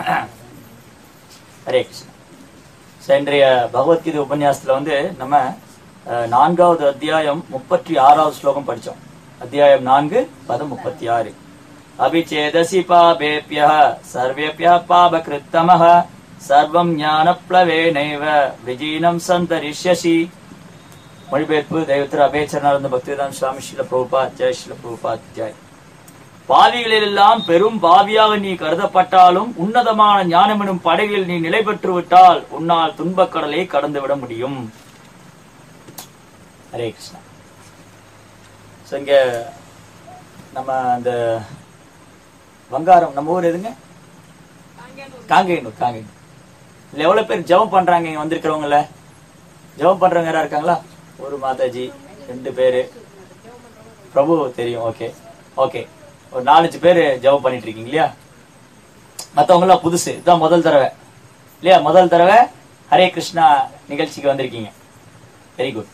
Hare Krishna So, இன்றைய பகவத்கீதை உபன்யாசத்துல வந்து நம்ம அஹ், நான்காவது அத்தியாயம் முப்பத்தி ஆறாவது ஸ்லோகம் படிச்சோம் அத்தியாயம் நான்கு பதம் முப்பத்தி ஆறு அபிச்சேதசி பாபேபிய சர்வேபிய பாபகிருத்தமஹ சர்வம் ஞானப்ளவேனைவ விஜீனம் சந்தரிஷ்யசி மொழிபெயர்ப்பு தெய்வத்திரு அபேச்சரணானந்த பக்திதான் சுவாமி ஸ்ரீல பிரபுபா ஜெய் ஸ்ரீல பிரபுபா ஜெய் பாவிகளிலெல்லாம் பெரும் பாவியாக நீ கருதப்பட்டாலும் உன்னதமான ஞானம் எனும் படகில் நீ நிலை பெற்று விட்டால் உன்னால் துன்பக் கடலை கடந்து விட முடியும் ஹரே கிருஷ்ணா So, இங்க நம்ம அந்த வங்காரம் நம்ம ஊர் எதுங்க காங்கேயனூர் காங்கேயனூர் இதுல எவ்வளவு பேர் ஜெபம் பண்றாங்க இங்க வந்திருக்கிறவங்கள ஜெபம் பண்றவங்க யாரா இருக்காங்களா ஒரு மாதாஜி ரெண்டு பேரு பிரபு தெரியும் ஓகே ஓகே ஒரு நாலஞ்சு பேர் ஜெபம் பண்ணிட்டு இருக்கீங்க இல்லையா மத்தவங்க எல்லாம் புதுசு இதுதான் முதல் தடவை இல்லையா முதல் தடவை ஹரே கிருஷ்ணா நிகழ்ச்சிக்கு வந்திருக்கீங்க வெரி குட்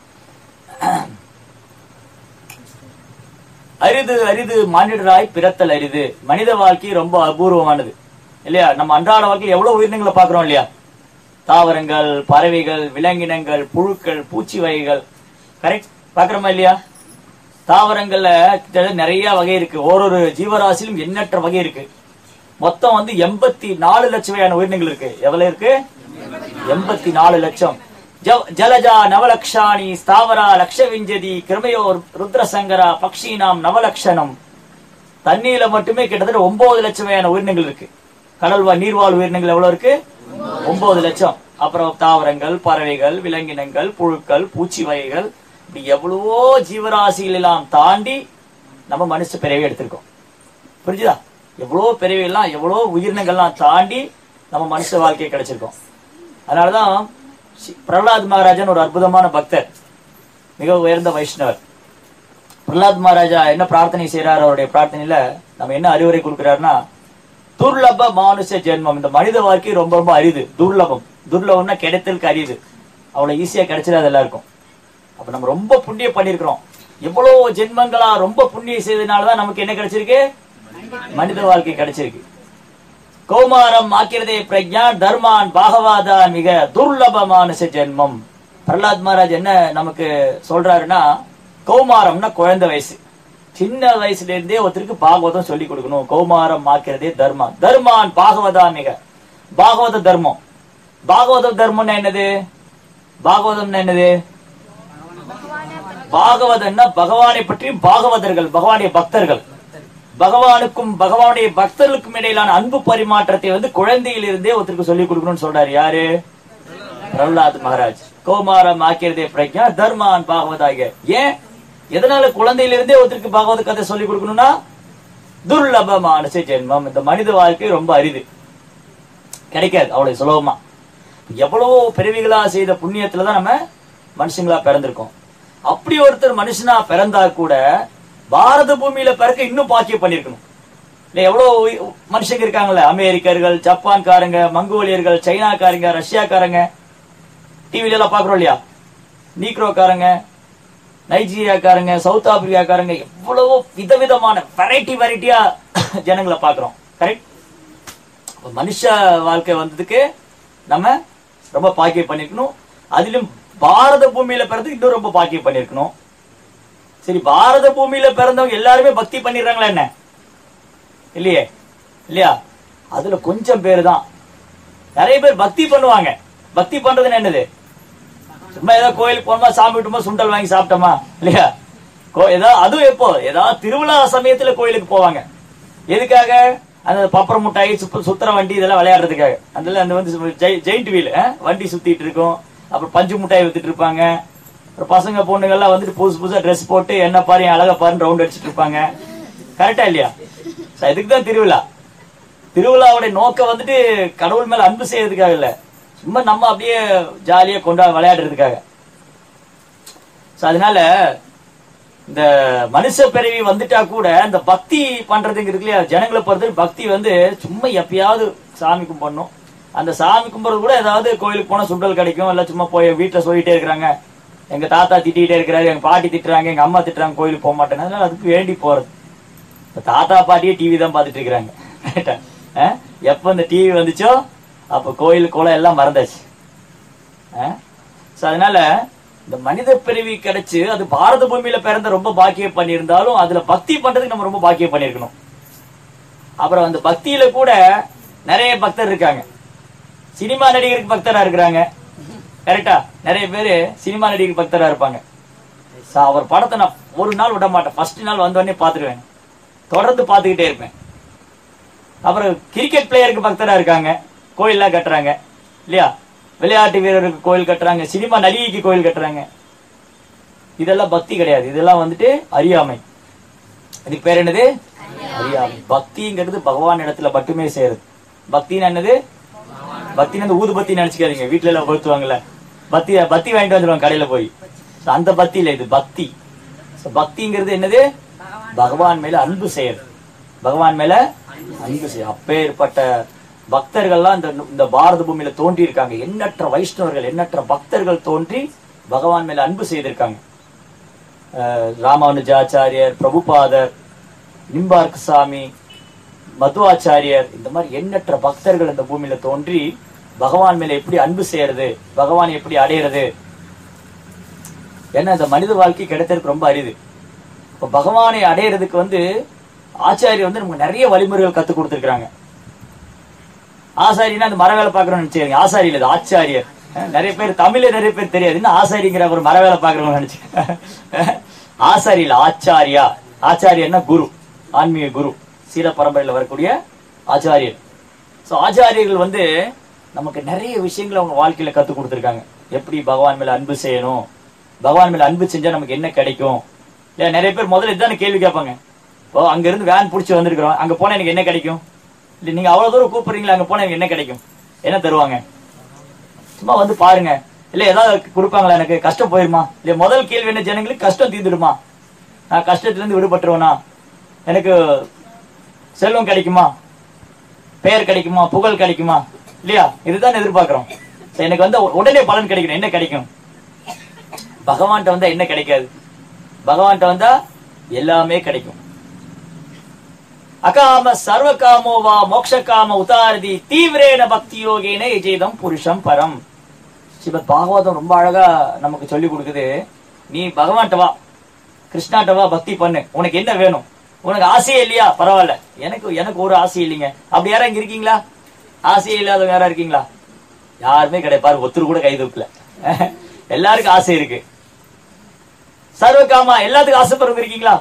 அரிது அரிது மானிடராய் பிறத்தல் அரிது மனித வாழ்க்கை ரொம்ப அபூர்வமானது இல்லையா நம்ம அன்றாட வாழ்க்கையில் எவ்வளவு உயிரினங்களை பாக்குறோம் இல்லையா தாவரங்கள் பறவைகள் விலங்கினங்கள் புழுக்கள் பூச்சி வகைகள் கரெக்ட் பாக்குறோமா இல்லையா தாவரங்கள்ல கிட்டத்தட்ட நிறைய வகை இருக்கு ஓரொரு ஜீவராசிலும் எண்ணற்ற வகை இருக்கு மொத்தம் வந்து எண்பத்தி நாலு லட்சம் வகையான உயிரினங்கள் இருக்கு எவ்வளவு இருக்கு எண்பத்தி நாலு லட்சம் ஜவ- ஜலஜா நவலக்ஷாணி ஸ்தாவரா லக்ஷவிஞ்சதி கிருமையோர் ருத்ரசங்கரா பக்ஷீனாம் நவலக்ஷணம் தண்ணீர்ல மட்டுமே கிட்டத்தட்ட ஒன்பது லட்சம் வகையான உயிரினங்கள் இருக்கு கடல்வா நீர்வாழ் உயிரினங்கள் எவ்வளவு இருக்கு ஒன்பது லட்சம் அப்புறம் தாவரங்கள் பறவைகள் விலங்கினங்கள் புழுக்கள் பூச்சி வகைகள் இப்படி எவ்வளவோ ஜீவராசிகள் எல்லாம் தாண்டி நம்ம மனுஷ பிறவி எடுத்திருக்கோம் புரிஞ்சுதா எவ்வளோ பிறவியெல்லாம் எவ்வளோ உயிரினங்கள்லாம் தாண்டி நம்ம மனுஷ வாழ்க்கை கிடைச்சிருக்கோம் அதனாலதான் சி- பிரகலாத் மகாராஜன் ஒரு அற்புதமான பக்தர் மிக உயர்ந்த வைஷ்ணவர் பிரகலாத் மகாராஜா என்ன பிரார்த்தனை செய்யறாரு அவருடைய பிரார்த்தனையில நம்ம என்ன அறிவுரை கொடுக்கிறாருன்னா துர்லப மானுஷ ஜென்மம் இந்த மனித வாழ்க்கை ரொம்ப ரொம்ப அரிது துர்லபம் துர்லபம்னா கிடைத்தலுக்கு அரிது அவ்வளவு ஈஸியா கிடைச்சிடாது எல்லாருக்கும் அப்ப நம்ம ரொம்ப புண்ணியம் பண்ணிருக்கிறோம் எவ்வளவு ஜென்மங்களா ரொம்ப புண்ணியம் செய்ததுனாலதான் நமக்கு என்ன கிடைச்சிருக்கு மனித வாழ்க்கை கிடைச்சிருக்கு கௌமாரம் ஆக்கிறதே பிரஜா தர்மான் பாகவாதா மிக துர்லபமான ஜென்மம் பிரகலாத் மகாராஜ் என்ன நமக்கு சொல்றாருன்னா கௌமாரம்னா குழந்தை வயசு சின்ன வயசுல இருந்தே ஒருத்தருக்கு பாகவதம் சொல்லி கொடுக்கணும் கௌமாரம் ஆக்கிறதே தர்மா தர்மான் பாகவதா மிக பாகவத தர்மம் பாகவத தர்மம்னா என்னது பாகவதம்னா என்னது பாகவதன்னா பகவானை பற்றி பாகவதர்கள் பகவானுடைய பக்தர்கள் பகவானுக்கும் பகவானுடைய பக்தர்களுக்கும் இடையிலான அன்பு பரிமாற்றத்தை வந்து குழந்தையிலிருந்தே ஒருத்தருக்கு சொல்லிக் கொடுக்கணும்னு சொல்றாரு யாரு பிரகலாத் மகாராஜ் கௌமாரம் ஆக்கியதே பிரக்யா தர்மான் பாகவதாக ஏன் எதனால குழந்தையிலிருந்தே ஒருத்தருக்கு பாகவத கதை சொல்லிக் கொடுக்கணும்னா துர்லபமான ஜென்மம் இந்த மனித வாழ்க்கை ரொம்ப அரிது கிடைக்காது அவ்வளவு சுலபமா எவ்வளவோ பிறவிகளா செய்த புண்ணியத்துல தான் நம்ம மனுஷங்களா பிறந்திருக்கோம் அப்படி ஒருத்தர் மனுஷனா பிறந்தா கூட பாரத பூமியில பிறக்க இன்னும் பாக்கியம் பண்ணிருக்கணும் இல்ல எவ்வளவு உயி- மனுஷங்க இருக்காங்கல்ல அமெரிக்கர்கள் ஜப்பான்காரங்க மங்கோலியர்கள் சைனாக்காரங்க ரஷ்யாக்காரங்க டிவில எல்லாம் பாக்குறோம் இல்லையா நீக்ரோக்காரங்க நைஜீரியாக்காரங்க சவுத் ஆப்பிரிக்காக்காரங்க எவ்வளவோ விதவிதமான வெரைட்டி வெரைட்டியா ஜனங்களை பாக்குறோம் கரெக்ட் அப்ப மனுஷ வாழ்க்கை வந்ததுக்கு நம்ம ரொம்ப பாக்கியம் பண்ணிருக்கணும் அதிலும் பாரத பூமியில பிறந்து இன்னும் ரொம்ப பாக்கியம் பண்ணிருக்கணும் சரி பாரத பூமியில பிறந்தவங்க எல்லாருமே பக்தி பண்ணிடுறாங்களா என்ன இல்லையே இல்லையா அதுல கொஞ்சம் பேர் தான் நிறைய பேர் பக்தி பண்ணுவாங்க பக்தி பண்றதுன்னு என்னது சும்மா ஏதாவது கோயிலுக்கு போனோமா சாமி விட்டோமா சுண்டல் வாங்கி சாப்பிட்டோமா இல்லையா கோ- ஏதாவது அதுவும் எப்போ ஏதாவது திருவிழா சமயத்துல கோயிலுக்கு போவாங்க எதுக்காக அந்த பப்பரம் முட்டாய் சுப்பு சுத்துற வண்டி இதெல்லாம் விளையாடுறதுக்காக அதுல அந்த வந்து ஜெயிண்ட் வீல் வண்டி சுத்திட்டு இருக்கும் அப்புறம் பஞ்சு முட்டாய் வித்துட்டு இருப்பாங்க அப்புறம் பசங்க பொண்ணுங்கெல்லாம் வந்துட்டு புதுசு புதுசா ட்ரெஸ் போட்டு என்ன பாரு என் அழகா பாருன்னு ரவுண்ட் அடிச்சிட்டு இருப்பாங்க கரெக்டா இல்லையா So, இதுக்கு தான் திருவிழா திருவிழாவுடைய நோக்கம் வந்துட்டு கடவுள் மேல அன்பு செய்யறதுக்காக இல்ல சும்மா நம்ம அப்படியே ஜாலியா கொண்டா விளையாடுறதுக்காக So, அதனால இந்த மனுஷ பிறவி வந்துட்டா கூட இந்த பக்தி பண்றதுங்கிறது இல்லையா ஜனங்களை பொறுத்தவரை பக்தி வந்து சும்மா எப்பயாவது சாமி கும்பிடணும் அந்த சாமி கும்பிடுறது கூட ஏதாவது கோயிலுக்கு போனா சுண்டல் கிடைக்கும் இல்ல சும்மா போய் வீட்டுல சொல்லிட்டே இருக்கிறாங்க எங்க தாத்தா திட்டிகிட்டே இருக்கிறாரு எங்க பாட்டி திட்டுறாங்க எங்க அம்மா திட்டுறாங்க கோயிலுக்கு போக மாட்டேன்னு அதனால அதுக்கு வேண்டி போறது இப்ப தாத்தா பாட்டியே டிவி தான் பார்த்துட்டு இருக்கிறாங்க Right ஆ? அஹ், எப்ப இந்த டிவி வந்துச்சோ அப்ப கோயில் குளம் எல்லாம் மறந்தாச்சு சோ அதனால இந்த மனித பிறவி கிடைச்சு அது பாரத பூமியில பிறந்த ரொம்ப பாக்கியம் பண்ணியிருந்தாலும் அதுல பக்தி பண்றதுக்கு நம்ம ரொம்ப பாக்கியம் பண்ணியிருக்கணும் அப்புறம் அந்த பக்தியில கூட நிறைய பக்தர் இருக்காங்க சினிமா நடிகருக்கு பக்தரா இருக்கிறாங்க கரெக்டா நிறைய பேரு சினிமா நடிகருக்கு பக்தரா இருப்பாங்க So, அவர் படத்தை நான் ஒரு நாள் விட மாட்டேன் ஃபர்ஸ்ட் நாள் வந்த உடனே பாத்துருவேன் தொடர்ந்து பார்த்துக்கிட்டே இருப்பேன் அப்புறம் கிரிக்கெட் பிளேயருக்கு பக்தரா இருக்காங்க கோயில்லாம் கட்டுறாங்க இல்லையா விளையாட்டு வீரருக்கு கோயில் கட்டுறாங்க சினிமா நடிகைக்கு கோயில் கட்டுறாங்க இதெல்லாம் பக்தி கிடையாது இதெல்லாம் வந்துட்டு அறியாமை இதுக்கு பேர் என்னது அறியாமை பக்திங்கிறது பகவான் இடத்துல மட்டுமே சேருது பக்தின்னு என்னது பக்தின்னு அந்த ஊதுபத்தி நினைச்சுக்காதீங்க வீட்டுல எல்லாம் கொளுத்துவாங்கல்ல பத்தி பத்தி வாங்கிட்டு வந்துருவாங்க கடையில போய் So, அந்த பக்தி இல்ல இது பக்தி So, பக்திங்கிறது என்னது பகவான் மேல அன்பு செய்யறது பகவான் மேல அன்பு செய்ய அப்பேற்பட்ட பக்தர்கள்லாம் இந்த இந்த பாரத பூமியில தோன்றி இருக்காங்க எண்ணற்ற வைஷ்ணவர்கள் எண்ணற்ற பக்தர்கள் தோன்றி பகவான் மேல அன்பு செய்திருக்காங்க அஹ், ராமானுஜாச்சாரியர் பிரபுபாதர் நிம்பார்க் சாமி மதுவாச்சாரியர் இந்த மாதிரி எண்ணற்ற பக்தர்கள் இந்த பூமியில தோன்றி பகவான் மேல எப்படி அன்பு செய்யறது பகவான் எப்படி அடையிறது ஏன்னா இந்த மனித வாழ்க்கை கிடைத்ததுக்கு ரொம்ப அரிது இப்ப பகவானை அடையிறதுக்கு வந்து ஆச்சாரியர் வந்து நமக்கு நிறைய வழிமுறைகள் கத்து கொடுத்துருக்காங்க ஆசாரினா அந்த மர வேலை பாக்குறோம்னு நினைச்சுங்க ஆசாரி இல்ல இது ஆச்சாரியர் அஹ் நிறைய பேர் தமிழ்ல நிறைய பேர் தெரியாது இன்னும் ஆசாரிங்கிற ஒரு மர வேலை பாக்குறவங்க நினைச்சு ஆசாரி இல்ல ஆச்சாரியா ஆச்சாரியன்னா குரு ஆன்மீக குரு சீர பரம்பரையில வரக்கூடிய ஆச்சாரியர் சோ ஆச்சாரியர்கள் வந்து நமக்கு நிறைய விஷயங்களை அவங்க வாழ்க்கையில கத்து கொடுத்துருக்காங்க எப்படி பகவான் மேல அன்பு செய்யணும் பகவான் மேல அன்பு செஞ்சா நமக்கு என்ன கிடைக்கும் இல்ல நிறைய பேர் முதல்ல இதான கேள்வி கேட்பாங்க ஓ அங்க இருந்து வேன் புடிச்சு வந்திருக்கிறோம் அங்க போனா எனக்கு என்ன கிடைக்கும் இல்ல நீங்க அவ்வளவு தூரம் கூப்பிடுறீங்களா அங்க போனா எனக்கு என்ன கிடைக்கும் என்ன தருவாங்க சும்மா வந்து பாருங்க இல்ல ஏதாவது கொடுப்பாங்களா எனக்கு கஷ்டம் போயிருமா இல்ல முதல் கேள்வி என்ன ஜனங்களுக்கு கஷ்டம் தீர்ந்துடுமா நான் கஷ்டத்துல இருந்து விடுபட்டுருவேனா எனக்கு செல்வம் கிடைக்குமா பெயர் கிடைக்குமா புகழ் கிடைக்குமா இல்லையா இதுதான் எதிர்பார்க்கிறோம் சரி, எனக்கு வந்து உடனே பலன் கிடைக்கணும் என்ன கிடைக்கும் பகவான்கிட்ட வந்தா என்ன கிடைக்காது பகவான்கிட்ட வந்தா எல்லாமே கிடைக்கும் அகாம சர்வ காமோவா மோக்ஷ காம உதாரதி தீவிரேன பக்தி யோகேன எஜேதம் புருஷம் பரம் ஸ்ரீமத் பாகவதம் ரொம்ப அழகா நமக்கு சொல்லி கொடுக்குது நீ பகவான்கிட்ட வா கிருஷ்ணாட்ட வா பக்தி பண்ணு உனக்கு என்ன வேணும் உனக்கு ஆசையே இல்லையா பரவாயில்ல எனக்கு எனக்கு ஒரு ஆசை இல்லைங்க அப்படி யாரா இங்க இருக்கீங்களா ஆசையே இல்லாதவங்க யாரா இருக்கீங்களா யாருமே கிடையாது பாரு ஒருத்தர் கூட கை தூக்கல எல்லாருக்கும் ஆசை இருக்கு சர்வகாமா எல்லாத்துக்கும் ஆசைப்படுறவங்க இருக்கீங்களா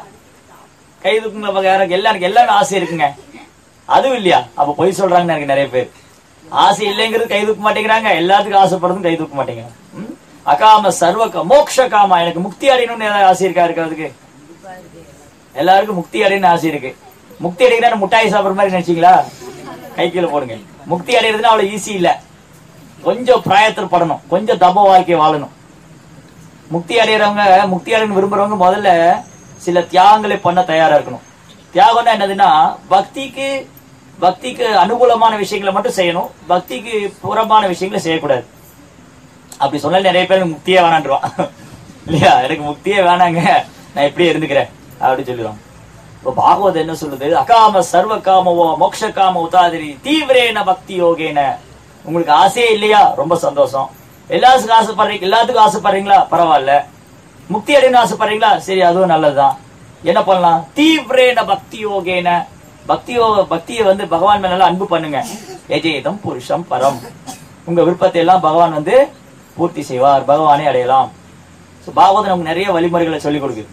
கை தூக்குங்களா பாக்க யாருக்கு எல்லாருக்கும் எல்லாருக்கும் ஆசை இருக்குங்க அதுவும் இல்லையா அப்ப பொய் சொல்றாங்கன்னு எனக்கு நிறைய பேர் ஆசை இல்லைங்கிறது கை தூக்க மாட்டேங்கிறாங்க எல்லாத்துக்கும் ஆசைப்படுறதும் கை தூக்க மாட்டேங்கிறாங்க ம்? அகாம சர்வ கா- மோக்ஷ காமா எனக்கு முக்தி அடையணும்னு ஏதாவது ஆசை இருக்கா இருக்கிறதுக்கு எல்லாருக்கும் முக்தி அடையணும்னு ஆசை இருக்கு முக்தி அடைக்கிறா முட்டாய் சாப்பிடுற மாதிரி நினைச்சீங்களா கை கீழே போடுங்க முக்தி அடைகிறதுனா அவ்வளவு ஈஸி இல்ல கொஞ்சம் பிரயத்தனம் படணும் கொஞ்சம் தப வாழ்க்கை வாழணும் முக்தி அடைகிறவங்க முக்தி அடையணும் விரும்புறவங்க முதல்ல சில தியாகங்களை பண்ண தயாரா இருக்கணும் தியாகம்னா என்னதுன்னா பக்திக்கு பக்திக்கு அனுகூலமான விஷயங்களை மட்டும் செய்யணும் பக்திக்கு புறமான விஷயங்களை செய்யக்கூடாது அப்படி சொன்னாலும் நிறைய பேர் எனக்கு முக்தியே வேணான்றான் இல்லையா எனக்கு முக்தியே வேணாங்க நான் இப்படியே இருந்துக்கிறேன் அப்படி சொல்லுவாங்க இப்ப பாகவதம் என்ன சொல்லுது அகாம சர்வ காமவோ மோக்ஷ காம உதாதிரி தீவிரேன பக்தி யோகேன உங்களுக்கு ஆசையே இல்லையா ரொம்ப சந்தோஷம் எல்லாத்துக்கும் ஆசைப்படுறீங்க எல்லாத்துக்கும் ஆசைப்படுறீங்களா பரவாயில்ல முக்தி அடையணும் ஆசைப்படுறீங்களா சரி அதுவும் நல்லதுதான் என்ன பண்ணலாம் தீவிரேன பக்தி யோகேன பக்தி யோக பக்தியை வந்து பகவான் மேல நல்லா அன்பு பண்ணுங்க எஜேதம் புருஷம் பரம் உங்க விருப்பத்தை எல்லாம் பகவான் வந்து பூர்த்தி செய்வார் பகவானை அடையலாம் So, பாகவதம் நமக்கு நிறைய வழிமுறைகளை சொல்லிக் கொடுக்குது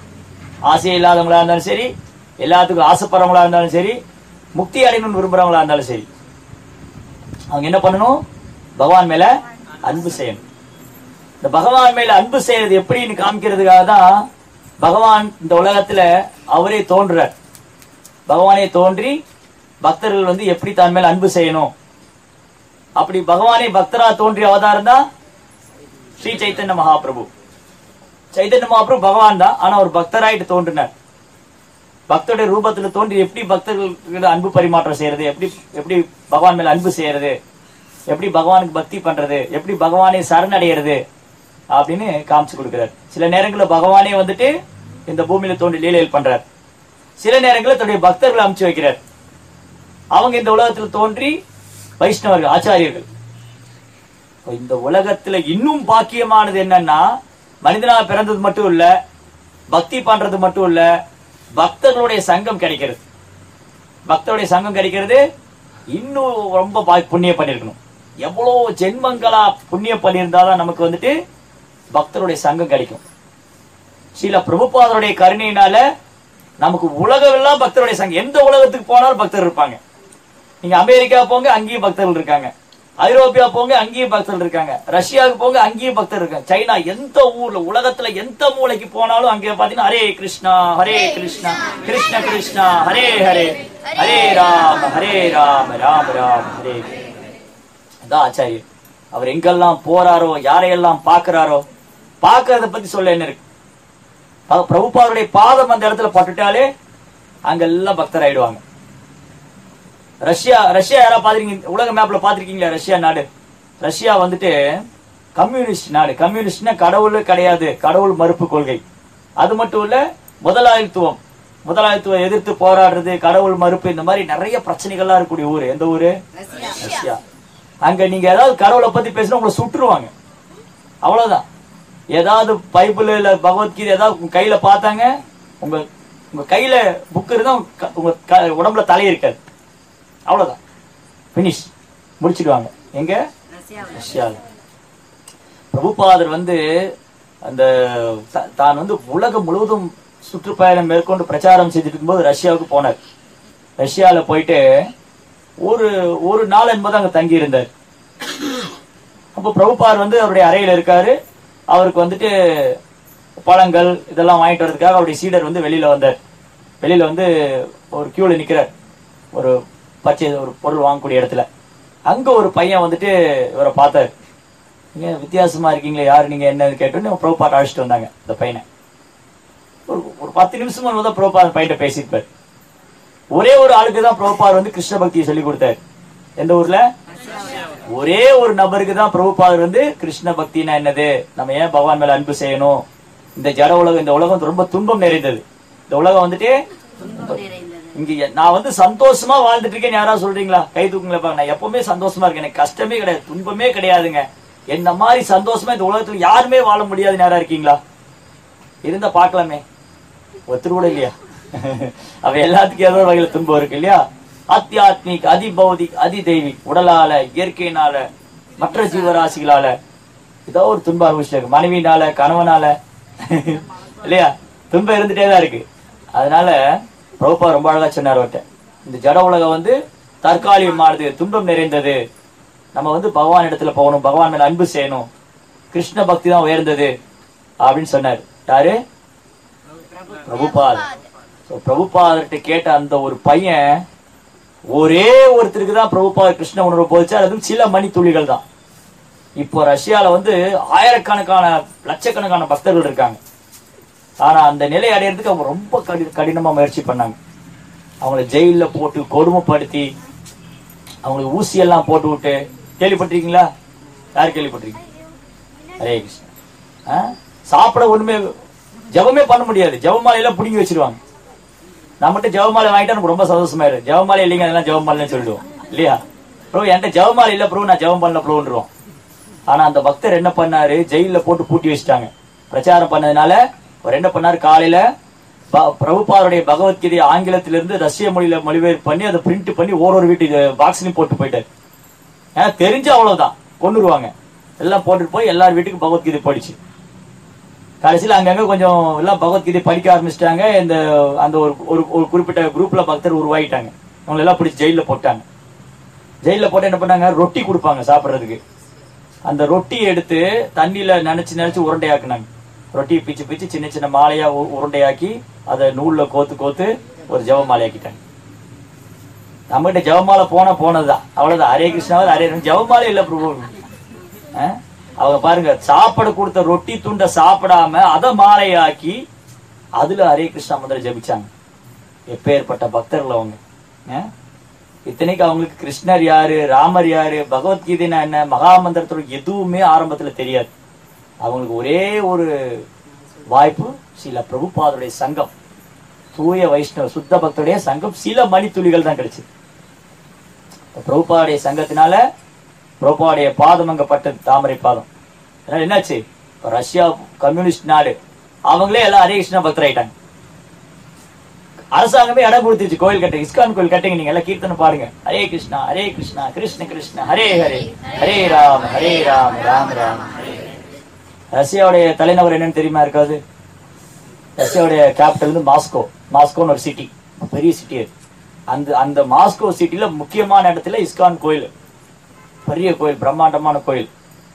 ஆசை இல்லாதவங்களா இருந்தாலும் சரி எல்லாத்துக்கும் ஆசைப்படுறவங்களா இருந்தாலும் சரி முக்தி அடையணும்னு விரும்புறவங்களா இருந்தாலும் சரி அவங்க என்ன பண்ணணும் பகவான் மேல அன்பு செய்யணும் இந்த பகவான் மேல அன்பு செய்யறது எப்படின்னு காமிக்கிறதுக்காக தான் பகவான் இந்த உலகத்துல அவரே தோன்றுறார் பகவானே தோன்றி பக்தர்கள் வந்து எப்படி தான் மேல அன்பு செய்யணும் அப்படி பகவானே பக்தரா தோன்றிய அவதாரம் தான் ஸ்ரீ சைத்தன்ய மகாபிரபு சைத்தன்ய மகாபிரபு பகவான் தான் ஆனா ஒரு பக்தராயிட்டு தோன்றினார் பக்தருடைய ரூபத்துல தோன்றி எப்படி பக்தர்களுக்கு அன்பு பரிமாற்றம் செய்யறது எப்படி எப்படி பகவான் மேல அன்பு செய்யறது எப்படி பகவானுக்கு பக்தி பண்றது எப்படி பகவானை சரணடைகிறது அப்படின்னு காமிச்சு கொடுக்கிறார் சில நேரங்கள்ல பகவானே வந்துட்டு இந்த பூமியில தோன்றி லீலைகள் பண்றார் சில நேரங்களில் தன்னுடைய பக்தர்களை அமுச்சு வைக்கிறார் அவங்க இந்த உலகத்தில் தோன்றி வைஷ்ணவர்கள் ஆச்சாரியர்கள் இப்ப இந்த உலகத்துல இன்னும் பாக்கியமானது என்னன்னா மனிதனா பிறந்தது மட்டும் இல்ல பக்தி பண்றது மட்டும் இல்ல பக்தர்களுடைய சங்கம் கிடைக்கிறது பக்தருடைய சங்கம் கிடைக்கிறது இன்னும் ரொம்ப பா- புண்ணியம் பண்ணிருக்கணும் எவ்வளவு ஜென்மங்களா புண்ணியம் பண்ணியிருந்தாதான் நமக்கு வந்துட்டு பக்தருடைய சங்கம் கிடைக்கும் சில பிரபுபாதருடைய கருணையினால நமக்கு உலகமெல்லாம் பக்தருடைய சங்கம் எந்த உலகத்துக்கு போனாலும் பக்தர் இருப்பாங்க நீங்க அமெரிக்கா போங்க அங்கேயும் பக்தர்கள் இருக்காங்க ஐரோப்பியா போங்க அங்கேயும் பக்தர்கள் இருக்காங்க ரஷ்யாவுக்கு போங்க அங்கேயும் பக்தர் இருக்காங்க சைனா எந்த ஊர்ல உலகத்துல எந்த மூலைக்கு போனாலும் அங்கே பாத்தீங்கன்னா ஹரே கிருஷ்ணா ஹரே கிருஷ்ணா கிருஷ்ண கிருஷ்ணா ஹரே ஹரே ஹரே ராம ஹரே ராம ராம ராம ஹரே ஹரே. அதான் ஆச்சாரியர் அவர் எங்கெல்லாம் போறாரோ யாரையெல்லாம் பார்க்கறாரோ பார்க்கறத பத்தி சொல்ல என்ன இருக்கு ப- பிரபுபாதருடைய பாதம் அந்த இடத்துல பட்டுட்டாலே அங்கெல்லாம் பக்தர் ஆயிடுவாங்க ரஷ்யா ரஷ்யா யாரா பாத்திருக்கீங்க உலக மேப்ல பாத்திருக்கீங்களா ரஷ்யா நாடு ரஷ்யா வந்துட்டு கம்யூனிஸ்ட் நாடு கம்யூனிஸ்ட்னா கடவுள் கிடையாது கடவுள் மறுப்பு கொள்கை அது மட்டும் இல்ல முதலாளித்துவம் முதலாளித்துவம் எதிர்த்து போராடுறது கடவுள் மறுப்பு இந்த மாதிரி நிறைய பிரச்சனைகள்லாம் இருக்கக்கூடிய ஊரு எந்த ஊரு ரஷ்யா அங்க நீங்க ஏதாவது கடவுளை பத்தி பேசினா உங்களை சுட்டுருவாங்க அவ்வளவுதான் ஏதாவது பைபிள் இல்ல பகவத்கீதை ஏதாவது உங்க கையில பார்த்தாங்க உங்க உங்க கையில புக் இருந்தா உங்க க- உங்க க- உடம்புல தலை இருக்காது அவ்வளவுதான் பினிஷ் முடிச்சிடுவாங்க எங்க ரஷ்யால பிரபுபாதர் வந்து அந்த த- தான் வந்து உலகம் முழுவதும் சுற்றுப்பயணம் மேற்கொண்டு பிரச்சாரம் செய்துட்டு இருக்கும்போது ரஷ்யாவுக்கு போனார் ரஷ்யால போயிட்டு ஒரு ஒரு நாள் என்பது அங்க தங்கி இருந்தார் அப்போ பிரபுபார் வந்து அவருடைய அறையில இருக்காரு அவருக்கு வந்துட்டு பழங்கள் இதெல்லாம் வாங்கிட்டு வரதுக்காக அவருடைய சீடர் வந்து வெளியில வந்தார் வெளியில வந்து ஒரு கியூல நிக்கிறார் ஒரு பச்சை ஒரு பொருள் வாங்கக்கூடிய இடத்துல அங்க ஒரு பையன் வந்துட்டு இவரை பார்த்தாரு நீங்க வித்தியாசமா இருக்கீங்களே யாரு நீங்க என்னன்னு கேட்டோன்னு பிரபுபாட் அழைச்சிட்டு வந்தாங்க இந்த பையனை ஒரு ஒரு பத்து நிமிஷம் வந்து பிரபுபாத் பையன்ட்ட பேசியிருப்பார் ஒரே ஒரு ஆளுக்கு தான் பிரபுபார் வந்து கிருஷ்ண பக்தியை சொல்லி கொடுத்தாரு எந்த ஊர்ல ஒரே ஒரு நபருக்கு தான் பிரபுபாதர் வந்து கிருஷ்ண பக்தினா என்னது நம்ம ஏன் பகவான் மேல அன்பு செய்யணும் இந்த ஜட உலகம் இந்த உலகம் ரொம்ப துன்பம் நிறைந்தது இந்த உலகம் வந்துட்டு இங்க எ- நான் வந்து சந்தோஷமா வாழ்ந்துட்டு இருக்கேன் யாராவது சொல்றீங்களா கை தூக்குங்களா பாருங்க நான் எப்பவுமே சந்தோஷமா இருக்கேன் எனக்கு கஷ்டமே கிடையாது துன்பமே கிடையாதுங்க என்ன மாதிரி சந்தோஷமா இந்த உலகத்துல யாருமே வாழ முடியாதுன்னு யாரா இருக்கீங்களா இருந்தா பார்க்கலாமே ஒருத்தர் கூட இல்லையா அவ எல்லாத்துக்கும் ஏதோ ஒரு வகையில துன்பம் இருக்கு இல்லையா ஆத்தியாத்மிக் அதி பௌதிக் அதி தெய்வீக் உடலால இயற்கையினால மற்ற ஜீவராசிகளால ஏதோ ஒரு துன்பம் அனுபவிச்சிருக்கு மனைவினால கணவனால இல்லையா துன்பம் இருந்துட்டே தான் இருக்கு அதனால பிரபுபா ரொம்ப அழகா சொன்னார் அவர்கிட்ட இந்த ஜட உலகம் வந்து தற்காலிகமானது துன்பம் நிறைந்தது நம்ம வந்து பகவான் இடத்துல போகணும் பகவான் மேல அன்பு செய்யணும் கிருஷ்ண பக்தி தான் உயர்ந்தது அப்படின்னு சொன்னார் யாரு பிரபுபாத் So, பிரபுபாதர்கிட்ட கேட்ட அந்த ஒரு பையன் ஒரே ஒருத்தருக்கு தான் பிரபுபாத் கிருஷ்ண உணர்வு போதிச்சார் அதுவும் சில மணி துளிகள் தான் இப்போ ரஷ்யால வந்து ஆயிரக்கணக்கான லட்சக்கணக்கான பக்தர்கள் இருக்காங்க ஆனா அந்த நிலை அடையறதுக்கு அவங்க ரொம்ப கடி கடினமா முயற்சி பண்ணாங்க அவங்கள ஜெயில்ல போட்டு கொடுமைப்படுத்தி அவங்களுக்கு ஊசி எல்லாம் போட்டு விட்டு கேள்விப்பட்டிருக்கீங்களா யார் கேள்விப்பட்டிருக்கீங்க ஹரே கிருஷ்ணா ஆ? சாப்பிட ஒண்ணுமே ஜெபமே பண்ண முடியாது ஜெபமாலையெல்லாம் புடுங்கி வச்சிருவாங்க நம்மகிட்ட ஜெபமாலை வாங்கிட்டா நமக்கு ரொம்ப சந்தோஷமா இருக்கு ஜெபமாலை இல்லைங்க அதெல்லாம் ஜெபமாலைன்னு சொல்லிடுவோம் இல்லையா ப்ரோ என்கிட்ட ஜெபமாலை இல்ல ப்ரோ நான் ஜெபம் பண்ணல ப்ரோன்றோம் ஆனா அந்த பக்தர் என்ன பண்ணாரு ஜெயில்ல போட்டு பூட்டி வச்சிட்டாங்க பிரச்சாரம் பண்ணதுனால அவர் என்ன பண்ணாரு காலையில ப- பிரபுபாதருடைய பகவத்கீதையை ஆங்கிலத்திலிருந்து ரஷ்ய மொழியில மொழிபெயர்ப்பு பண்ணி அதை பிரிண்ட் பண்ணி ஒரு ஒரு வீட்டு பாக்ஸ்லயும் போட்டு போயிட்டாரு ஏன்னா தெரிஞ்சு அவ்வளவுதான் கொண்டுருவாங்க எல்லாம் போட்டுட்டு போய் எல்லார் வீட்டுக்கும் பகவத்கீதை படிச்சு கடைசியில் அங்கங்க கொஞ்சம் எல்லாம் பகவத்கீதை படிக்க ஆரம்பிச்சிட்டாங்க இந்த அந்த ஒரு ஒரு ஒரு குறிப்பிட்ட குரூப்ல பக்தர் உருவாகிட்டாங்க அவங்களை எல்லாம் பிடிச்சி ஜெயில போட்டாங்க ஜெயில போட்டு என்ன பண்ணாங்க ரொட்டி கொடுப்பாங்க சாப்பிடுறதுக்கு அந்த ரொட்டியை எடுத்து தண்ணியில நினைச்சு நினைச்சு உருண்டையாக்குனாங்க ரொட்டியை பிச்சு பிச்சு சின்ன சின்ன மாலையா உ- உருண்டையாக்கி அதை நூல்ல கோத்து கோத்து ஒரு ஜெப மாலையாக்கிட்டாங்க நம்மகிட்ட ஜெபமாலை போனா போனதுதான் அவ்வளவுதான் ஹரே கிருஷ்ணாவது ஹரே ராம். ஜெபமாலை இல்ல பிரபு ஆ? அவங்க பாருங்க சாப்பிட கொடுத்த ரொட்டி துண்டை சாப்பிடாம அதை மாலையாக்கி அதுல ஹரே கிருஷ்ணா மந்திரம் ஜெபிச்சாங்க எப்பேற்பட்ட பக்தர்கள் அவங்க ஆ? இத்தனைக்கு அவங்களுக்கு கிருஷ்ணர் யாரு ராமர் யாரு பகவத்கீதைனா என்ன மகாமந்திரத்தோட எதுவுமே ஆரம்பத்துல தெரியாது அவங்களுக்கு ஒரே ஒரு வாய்ப்பு சில பிரபுபாதருடைய சங்கம் தூய வைஷ்ணவ சுத்த பக்தருடைய சங்கம் சில மணித்துளிகள் தான் கிடைச்சது இப்ப பிரபுபாவுடைய சங்கத்தினால பிரபுபாவுடைய பாதம் அங்க பட்டது தாமரை பாதம் அதனால என்னாச்சு இப்ப ரஷ்யா கம்யூனிஸ்ட் நாடு அவங்களே எல்லாம் ஹரே கிருஷ்ணா பக்தர் ஆயிட்டாங்க அரசாங்கமே இடம் கொடுத்துருச்சு கோயில் கட்ட இஸ்கான் கோயில் கட்டுங்க நீங்க எல்லாம் கீர்த்தனை பாருங்க ஹரே கிருஷ்ணா ஹரே கிருஷ்ணா கிருஷ்ண கிருஷ்ணா ஹரே ஹரே ஹரே ராம் ஹரே ராம் ராம் ராம் ஹரே ஹரே. ரஷ்யாவுடைய தலைநகர் என்னன்னு தெரியுமா இருக்காது ரஷ்யாவுடைய கேபிட்டல் வந்து மாஸ்கோ மாஸ்கோன்னு ஒரு சிட்டி பெரிய சிட்டி அது அந்த அந்த மாஸ்கோ சிட்டில முக்கியமான இடத்துல இஸ்கான் கோயில் பெரிய கோயில் பிரம்மாண்டமான கோயில்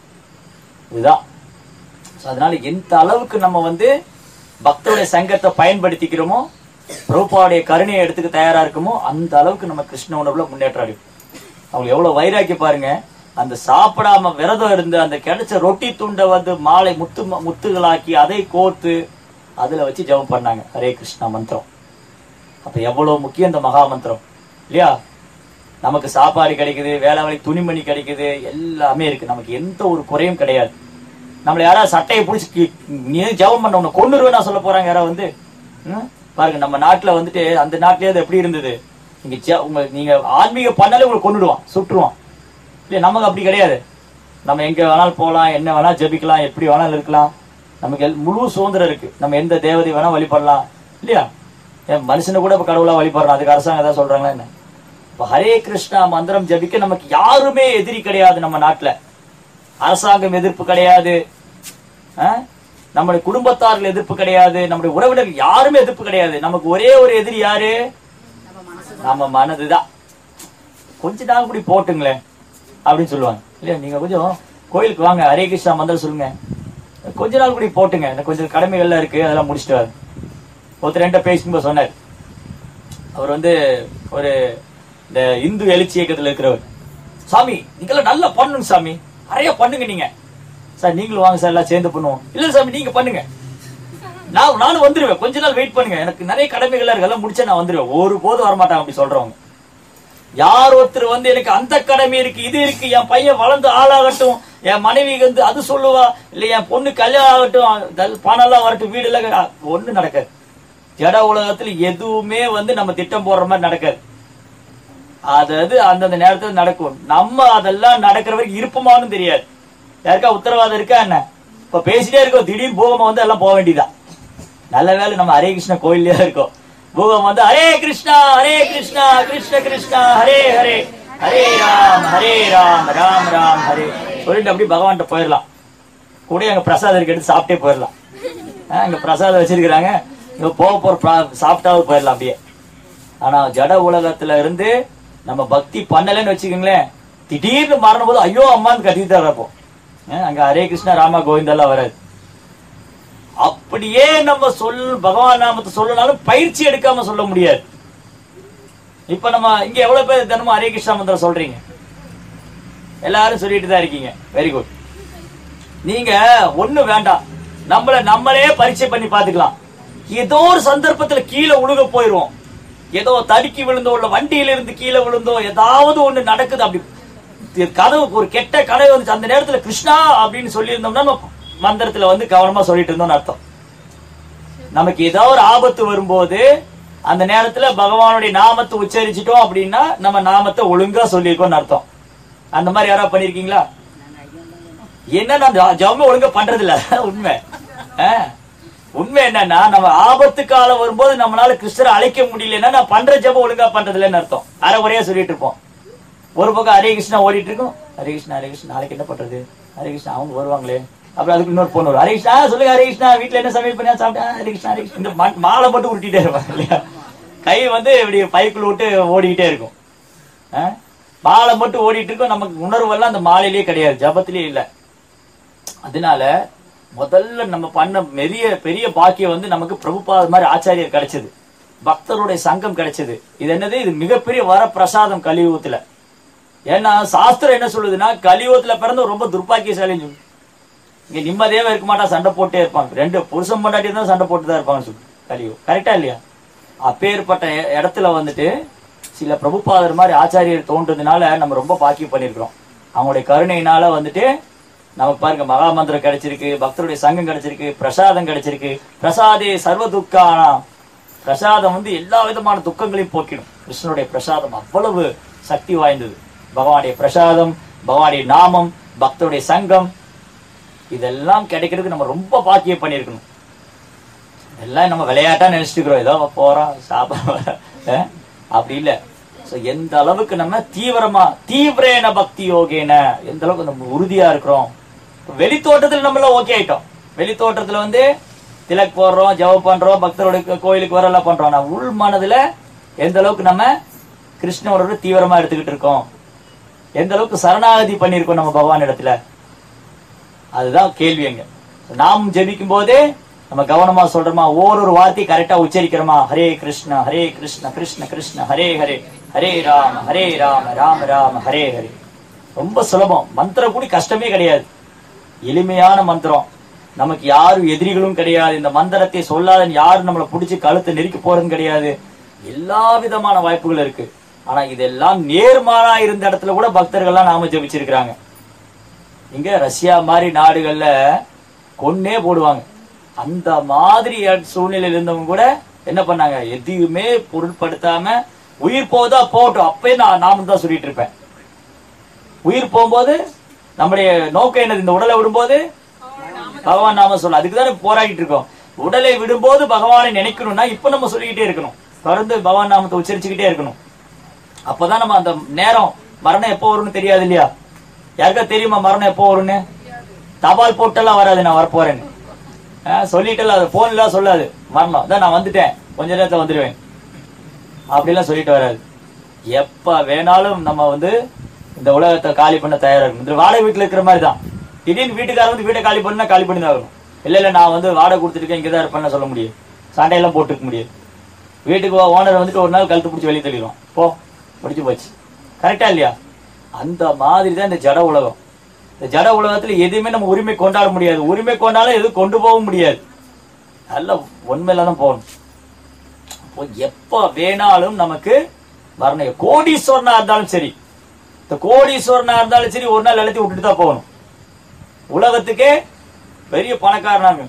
இதுதான் So, அதனால எந்த அளவுக்கு நம்ம வந்து பக்தருடைய சங்கத்தை பயன்படுத்திக்கிறோமோ பிரபுபாவுடைய கருணையை எடுத்துக்க தயாரா இருக்குமோ அந்த அளவுக்கு நம்ம கிருஷ்ண உணர்வுல முன்னேற்றம் அடையும் அவங்க எவ்வளவு வைராக்கி பாருங்க அந்த சாப்பிடாம விரதம் இருந்து அந்த கிடைச்ச ரொட்டி துண்டை வந்து மாலை முத்து முத்துகளாக்கி அதை கோர்த்து அதுல வச்சு ஜெபம் பண்ணாங்க ஹரே கிருஷ்ணா மந்திரம் அப்ப எவ்வளவு முக்கியம் இந்த மகா மந்திரம் இல்லையா நமக்கு சாப்பாடு கிடைக்குது வேலை வேலை துணிமணி கிடைக்குது எல்லாமே இருக்கு நமக்கு எந்த ஒரு குறையும் கிடையாது நம்மள யாராவது சட்டையை பிடிச்சி கி- நீ எதுக்கு ஜெபம் பண்ண உன்னை கொண்டுருவே நான் சொல்ல போறாங்க யாராவது வந்து ம்? பாருங்க நம்ம நாட்டுல வந்துட்டு அந்த நாட்டிலே அது எப்படி இருந்தது நீங்க ஜெ- உங்க நீங்க ஆன்மீக பண்ணாலே உங்களை கொண்டுடுவான் சுட்டுருவான் இல்லையா நமக்கு அப்படி கிடையாது நம்ம எங்க வேணாலும் போகலாம் என்ன வேணாலும் ஜெபிக்கலாம் எப்படி வேணாலும் இருக்கலாம் நமக்கு எல்- முழு சுதந்திரம் இருக்கு நம்ம எந்த தேவதை வேணா வழிபடலாம் இல்லையா ஏன் மனுஷனை கூட இப்ப கடவுளா வழிபடுறோம் அதுக்கு அரசாங்கம் ஏதாவது சொல்றாங்களா என்ன இப்ப ஹரே கிருஷ்ணா மந்திரம் ஜபிக்க நமக்கு யாருமே எதிரி கிடையாது நம்ம நாட்டுல அரசாங்கம் எதிர்ப்பு கிடையாது ஆ? நம்முடைய குடும்பத்தார்கள் எதிர்ப்பு கிடையாது நம்முடைய உறவினர்கள் யாருமே எதிர்ப்பு கிடையாது நமக்கு ஒரே ஒரு எதிரி யாரு நம்ம மனதுதான் கொஞ்ச நாள் கூடி போட்டுங்களேன் அப்படின்னு சொல்லுவாங்க இல்லையா நீங்க கொஞ்சம் கோயிலுக்கு வாங்க ஹரே கிருஷ்ணா மந்திரம் சொல்லுங்க கொஞ்ச நாள் கூடி போட்டுங்க எனக்கு கொஞ்சம் கடமைகள்லாம் இருக்கு அதெல்லாம் முடிச்சிட்டு வாரு ஒருத்தர் என்கிட்ட பேசும்போது சொன்னார் அவர் வந்து ஒரு இந்த இந்து எழுச்சி இயக்கத்துல இருக்கிறவர் சாமி நீங்களாம் நல்லா பண்ணுங்க சாமி நிறைய பண்ணுங்க நீங்க சார் நீங்களும் வாங்க சார் எல்லாம் சேர்ந்து பண்ணுவோம் இல்ல சாமி நீங்க பண்ணுங்க நான் நானும் வந்துருவேன் கொஞ்ச நாள் வெயிட் பண்ணுங்க எனக்கு நிறைய கடமைகள் இருக்கு எல்லாம் முடிச்சா நான் வந்துருவேன் ஒரு போதும் வரமாட்டாங்க அப்படி சொல்றவங்க யார் ஒருத்தர் வந்து எனக்கு அந்த கடமை இருக்கு இது இருக்கு என் பையன் வளர்ந்து ஆளாகட்டும் என் மனைவி வந்து அது சொல்லுவா இல்ல என் பொண்ணு கல்யாணம் ஆகட்டும் பணம் எல்லாம் வரட்டும் வீடு எல்லாம் ஒண்ணு நடக்காது ஜட உலகத்துல எதுவுமே வந்து நம்ம திட்டம் போடுற மாதிரி நடக்காது அதாவது அந்தந்த நேரத்துல நடக்கும் நம்ம அதெல்லாம் நடக்கிற வரைக்கும் இருப்போமான்னு தெரியாது யாருக்கா உத்தரவாதம் இருக்கா என்ன இப்ப பேசிட்டே இருக்கோம் திடீர்னு பூகமா வந்து எல்லாம் போக வேண்டியதான் நல்ல வேளை நம்ம ஹரே கிருஷ்ண கோயிலே இருக்கோம் பூகம் வந்து ஹரே கிருஷ்ணா ஹரே கிருஷ்ணா கிருஷ்ண கிருஷ்ணா ஹரே ஹரே ஹரே ராம் ஹரே ராம் ராம் ராம் ஹரே சொல்லிட்டு அப்படியே பகவான்கிட்ட போயிடலாம் கூட அங்க பிரசாதம் இருக்கு எடுத்து சாப்பிட்டே போயிடலாம் ஆஹ் அங்க பிரசாதம் வச்சிருக்கிறாங்க இங்க போக போற பிரா- சாப்பிட்டாவது போயிடலாம் அப்படியே ஆனா ஜட உலகத்துல இருந்து நம்ம பக்தி பண்ணலன்னு வச்சுக்கோங்களேன் திடீர்னு மரணம் போது ஐயோ அம்மான்னு கத்திட்டு தான் இருப்போம் ஆஹ் அங்க ஹரே கிருஷ்ணா ராமா கோவிந்தெல்லாம் வராது அப்படியே நம்ம சொல் பகவான் நாமத்தை சொல்லனாலும் பயிற்சி எடுக்காம சொல்ல முடியாது இப்ப நம்ம இங்க எவ்வளவு பேர் தினமும் ஹரே கிருஷ்ணா மந்திரம் சொல்றீங்க எல்லாரும் சொல்லிட்டு தான் இருக்கீங்க வெரி குட் நீங்க ஒண்ணு வேண்டாம் நம்மள நம்மளே பரீட்சை பண்ணி பாத்துக்கலாம் ஏதோ ஒரு சந்தர்ப்பத்துல கீழே உழுக போயிருவோம் ஏதோ தடுக்கி விழுந்தோ இல்ல வண்டியில இருந்து கீழே விழுந்தோ ஏதாவது ஒண்ணு நடக்குது அப்படி இது கனவு ஒரு கெட்ட கனவு வந்துச்சு அந்த நேரத்துல கிருஷ்ணா அப்படின்னு சொல்லியிருந்தோம்னா நம்ம மந்திரத்துல வந்து கவனமா சொல்லிட்டு இருந்தோம்னு அர்த்தம் நமக்கு ஏதோ ஒரு ஆபத்து வரும்போது அந்த நேரத்துல பகவானுடைய நாமத்தை உச்சரிச்சிட்டோம் அப்படின்னா நம்ம நாமத்தை ஒழுங்கா சொல்லியிருக்கோம்னு அர்த்தம் அந்த மாதிரி யாராவது பண்ணிருக்கீங்களா என்ன நான் ஜ- ஜபமே ஒழுங்கா பண்றது இல்ல உண்மை ஆ. உண்மை என்னன்னா நம்ம ஆபத்து காலம் வரும்போது நம்மளால கிருஷ்ணரை அழைக்க முடியலன்னா நான் பண்ற ஜபம் ஒழுங்கா பண்றது இல்லைன்னு அர்த்தம் அரை குறையா சொல்லிட்டு இருப்போம் ஒரு பக்கம் ஹரே கிருஷ்ணா ஓடிட்டு இருக்கும் ஹரே கிருஷ்ணா ஹரே கிருஷ்ணா நாளைக்கு என்ன பண்றது ஹரே கிருஷ்ணா அவங்க வருவாங்களே அப்புறம் அதுக்கு இன்னொரு பொண்ணு வரும் ஹரே கிருஷ்ணா ஆ, சொல்லுங்க ஹரே கிருஷ்ணா வீட்டுல என்ன சமையல் பண்ணியா சாப்பிட்டா ஹரே கிருஷ்ணா ஹரே கிருஷ்ணா இந்த மா- மாலை மட்டும் உருட்டிட்டே இருப்பாங்க இல்லையா கை வந்து இப்படி பைக்குள்ள விட்டு ஓடிக்கிட்டே இருக்கும் ஆ? மாலை மட்டும் ஓடிட்டு இருக்கும் நமக்கு உணர்வு எல்லாம் அந்த மாலையிலேயே கிடையாது ஜபத்திலேயே இல்ல அதனால முதல்ல நம்ம பண்ண பெரிய பெரிய பாக்கியம் வந்து நமக்கு பிரபுபாத மாதிரி ஆச்சாரியர் கிடைச்சது பக்தருடைய சங்கம் கிடைச்சது இது என்னது இது மிகப்பெரிய வரப்பிரசாதம் கலியுகத்துல ஏன்னா சாஸ்திரம் என்ன சொல்லுதுன்னா கலியுகத்துல பிறந்து ரொம்ப துர்பாக்கியசாலின்னு சொல்லு இங்க நிம்மதியாவே இருக்க மாட்டா சண்டை போட்டே இருப்பாங்க ரெண்டு புருஷன் பொண்டாட்டி தான் சண்டை போட்டு தான் இருப்பாங்க சொல்லு கலியுகம் கரெக்டா இல்லையா அப்பேற்பட்ட இ- இடத்துல வந்துட்டு சில பிரபுபாதர் மாதிரி ஆச்சாரியர் தோன்றதுனால நம்ம ரொம்ப பாக்கியம் பண்ணியிருக்கிறோம் அவங்களுடைய கருணையினால வந்துட்டு நமக்கு பாருங்க மகா மந்திரம் கிடைச்சிருக்கு பக்தருடைய சங்கம் கிடைச்சிருக்கு பிரசாதம் கிடைச்சிருக்கு பிரசாதே சர்வ துக்கானா பிரசாதம் வந்து எல்லா விதமான துக்கங்களையும் போக்கிடும் கிருஷ்ணனுடைய பிரசாதம் அவ்வளவு சக்தி வாய்ந்தது பகவானுடைய பிரசாதம் பகவானுடைய நாமம் பக்தருடைய சங்கம் இதெல்லாம் கிடைக்கிறதுக்கு நம்ம ரொம்ப பாக்கியம் பண்ணியிருக்கணும் எல்லாம் நம்ம விளையாட்டா நினைச்சிட்டு இருக்கிறோம் ஏதோ போறோம் சாப்பிட அப்படி இல்ல சோ எந்த அளவுக்கு நம்ம தீவிரமா தீவிரேன பக்தி யோகேன எந்த அளவுக்கு நம்ம உறுதியா இருக்கிறோம் வெளி தோட்டத்துல நம்மள ஓகே ஆயிட்டோம் வெளி தோட்டத்துல வந்து திலக் போடுறோம் ஜெபம் பண்றோம் பக்தரோட கோ- கோயிலுக்கு வர எல்லாம் பண்றோம் ஆனா உள் மனதுல எந்த அளவுக்கு நம்ம கிருஷ்ணனோட தீவிரமா எடுத்துக்கிட்டு இருக்கோம் எந்த அளவுக்கு சரணாகதி பண்ணியிருக்கோம் நம்ம பகவான் இடத்துல அதுதான் கேள்வி அங்க நாம் ஜெபிக்கும் போதே நம்ம கவனமா சொல்றோமா ஓரொரு வார்த்தை கரெக்டா உச்சரிக்கிறோமா ஹரே கிருஷ்ண ஹரே கிருஷ்ண கிருஷ்ண கிருஷ்ண ஹரே ஹரே ஹரே ராம ஹரே ராம ராம ராம ஹரே ஹரே ரொம்ப சுலபம் மந்திரம் கூட கஷ்டமே கிடையாது எளிமையான மந்திரம் நமக்கு யாரும் எதிரிகளும் கிடையாது இந்த மந்திரத்தை சொல்லாத யாரும் நம்மளை பிடிச்சி கழுத்தை நெருக்கி போறதும் கிடையாது எல்லா விதமான வாய்ப்புகள் இருக்கு ஆனா இதெல்லாம் நேர்மாறா இருந்த இடத்துல கூட பக்தர்கள்லாம் நாம ஜெபிச்சிருக்கிறாங்க இங்க ரஷ்யா மாதிரி நாடுகள்ல கொன்னே போடுவாங்க அந்த மாதிரி சூழ்நிலையில இருந்தவங்க கூட என்ன பண்ணாங்க எதையுமே பொருட்படுத்தாம உயிர் போதா போகட்டும் அப்பயே நான் நாம தான் சொல்லிட்டு இருப்பேன் உயிர் போகும்போது நம்முடைய நோக்கம் என்னது இந்த உடலை விடும்போது பகவான் நாம சொல்ல அதுக்கு தானே போராடிட்டு இருக்கோம் உடலை விடும்போது பகவானை நினைக்கணும்னா இப்ப நம்ம சொல்லிக்கிட்டே இருக்கணும் தொடர்ந்து பகவான் நாமத்தை உச்சரிச்சுக்கிட்டே இருக்கணும் அப்பதான் நம்ம அந்த நேரம் மரணம் எப்போ வரும்னு தெரியாது இல்லையா யாருக்கா தெரியுமா மரணம் எப்போ வரும்னு தபால் போட்டெல்லாம் வராது நான் வரப்போறேன்னு சொல்லிட்டல அது போன்ல சொல்லாது மரணம் அதான் நான் வந்துட்டேன் கொஞ்ச நேரத்துல வந்துடுவேன் அப்படிலாம் சொல்லிட்டு வராது எப்ப வேணாலும் நம்ம வந்து இந்த உலகத்தை காலி பண்ண தயாரா இருக்கணும் இந்த வாடகை வீட்டுல இருக்கிற மாதிரி தான் திடீர்னு வீட்டுக்காரர் வந்து வீட்டை காலி பண்ணா காலி பண்ணி தான் ஆகணும் இல்ல இல்ல நான் வந்து வாடகை கொடுத்துருக்கேன் இங்கதான் இருப்பேன்னு சொல்ல முடியும் சண்டையெல்லாம் போட்டுக்க முடியாது வீட்டுக்கு ஓனர் வந்துட்டு ஒரு நாள் கழுத்து பிடிச்சி வெளியே தள்ளிடுவான் போ முடிச்சு போச்சு கரெக்டா இல்லையா அந்த மாதிரி தான் இந்த ஜட உலகம் இந்த ஜட உலகத்துல எதுவுமே நம்ம உரிமை கொண்டாட முடியாது உரிமை கொண்டாலும் எதுவும் கொண்டு போகவும் முடியாது நல்ல உண்மையில தான் போகணும் அப்போ எப்ப வேணாலும் நமக்கு வரணும் கோடீஸ்வரனா இருந்தாலும் சரி இந்த கோடீஸ்வரனா இருந்தாலும் சரி ஒரு நாள் எல்லாத்தையும் விட்டுட்டு தான் போகணும் உலகத்துக்கே பெரிய பணக்காரனாங்க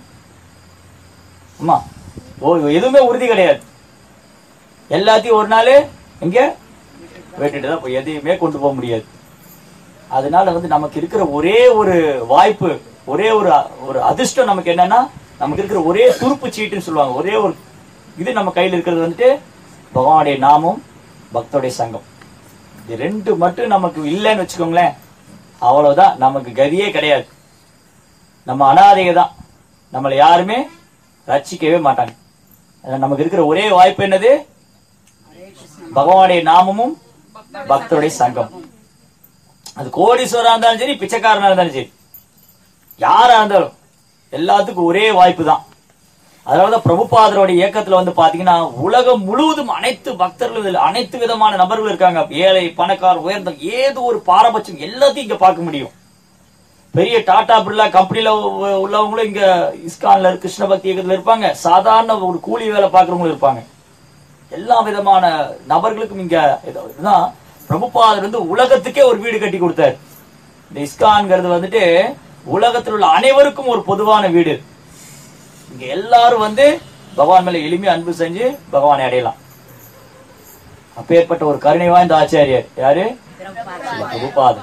அம்மா ஓ எதுவுமே உறுதி கிடையாது எல்லாத்தையும் ஒரு நாள் இங்க விட்டுட்டு தான் போய் எதையுமே கொண்டு போக முடியாது அதனால வந்து நமக்கு இருக்கிற ஒரே ஒரு வாய்ப்பு ஒரே ஒரு ஒரு அதிர்ஷ்டம் நமக்கு என்னன்னா நமக்கு இருக்கிற ஒரே துருப்பு சீட்டுன்னு சொல்லுவாங்க ஒரே ஒரு இது நம்ம கையில் இருக்கிறது வந்துட்டு பகவானுடைய நாமம் பக்தருடைய சங்கம் இது ரெண்டு மட்டும் நமக்கு இல்லைன்னு வச்சுக்கோங்களேன் அவ்வளவுதான் நமக்கு கதியே கிடையாது நம்ம அனாதைக தான் நம்மளை யாருமே ரட்சிக்கவே மாட்டாங்க அதனால நமக்கு இருக்கிற ஒரே வாய்ப்பு என்னது பகவானுடைய நாமமும் பக்தருடைய சங்கம் அது கோடீஸ்வரா இருந்தாலும் சரி பிச்சைக்காரனா இருந்தாலும் சரி யாரா இருந்தாலும் எல்லாத்துக்கும் ஒரே வாய்ப்பு தான் அதனாலதான் பிரபுபாதரோட இயக்கத்துல வந்து பாத்தீங்கன்னா உலகம் முழுவதும் அனைத்து பக்தர்கள் இதுல அனைத்து விதமான நபர்கள் இருக்காங்க ஏழை பணக்கார உயர்ந்த ஏதோ ஒரு பாரபட்சம் எல்லாத்தையும் இங்க பார்க்க முடியும் பெரிய டாடா பிர்லா கம்பெனில உ- உள்ளவங்களும் இங்க இஸ்கான்ல கிருஷ்ண பக்தி இயக்கத்துல இருப்பாங்க சாதாரண ஒரு கூலி வேலை பாக்குறவங்களும் இருப்பாங்க எல்லா விதமான நபர்களுக்கும் இங்க இது- இதுதான் பிரபுபாதர் வந்து உலகத்துக்கே ஒரு வீடு கட்டி கொடுத்தாரு இந்த இஸ்கான்ங்கிறது வந்துட்டு உலகத்தில் உள்ள அனைவருக்கும் ஒரு பொதுவான வீடு இங்க எல்லாரும் வந்து பகவான் மேல எளிமையா அன்பு செஞ்சு பகவானை அடையலாம் அப்பேற்பட்ட ஒரு கருணை வாய்ந்த ஆச்சாரியர் யாரு இந்த பிரபுபாதர்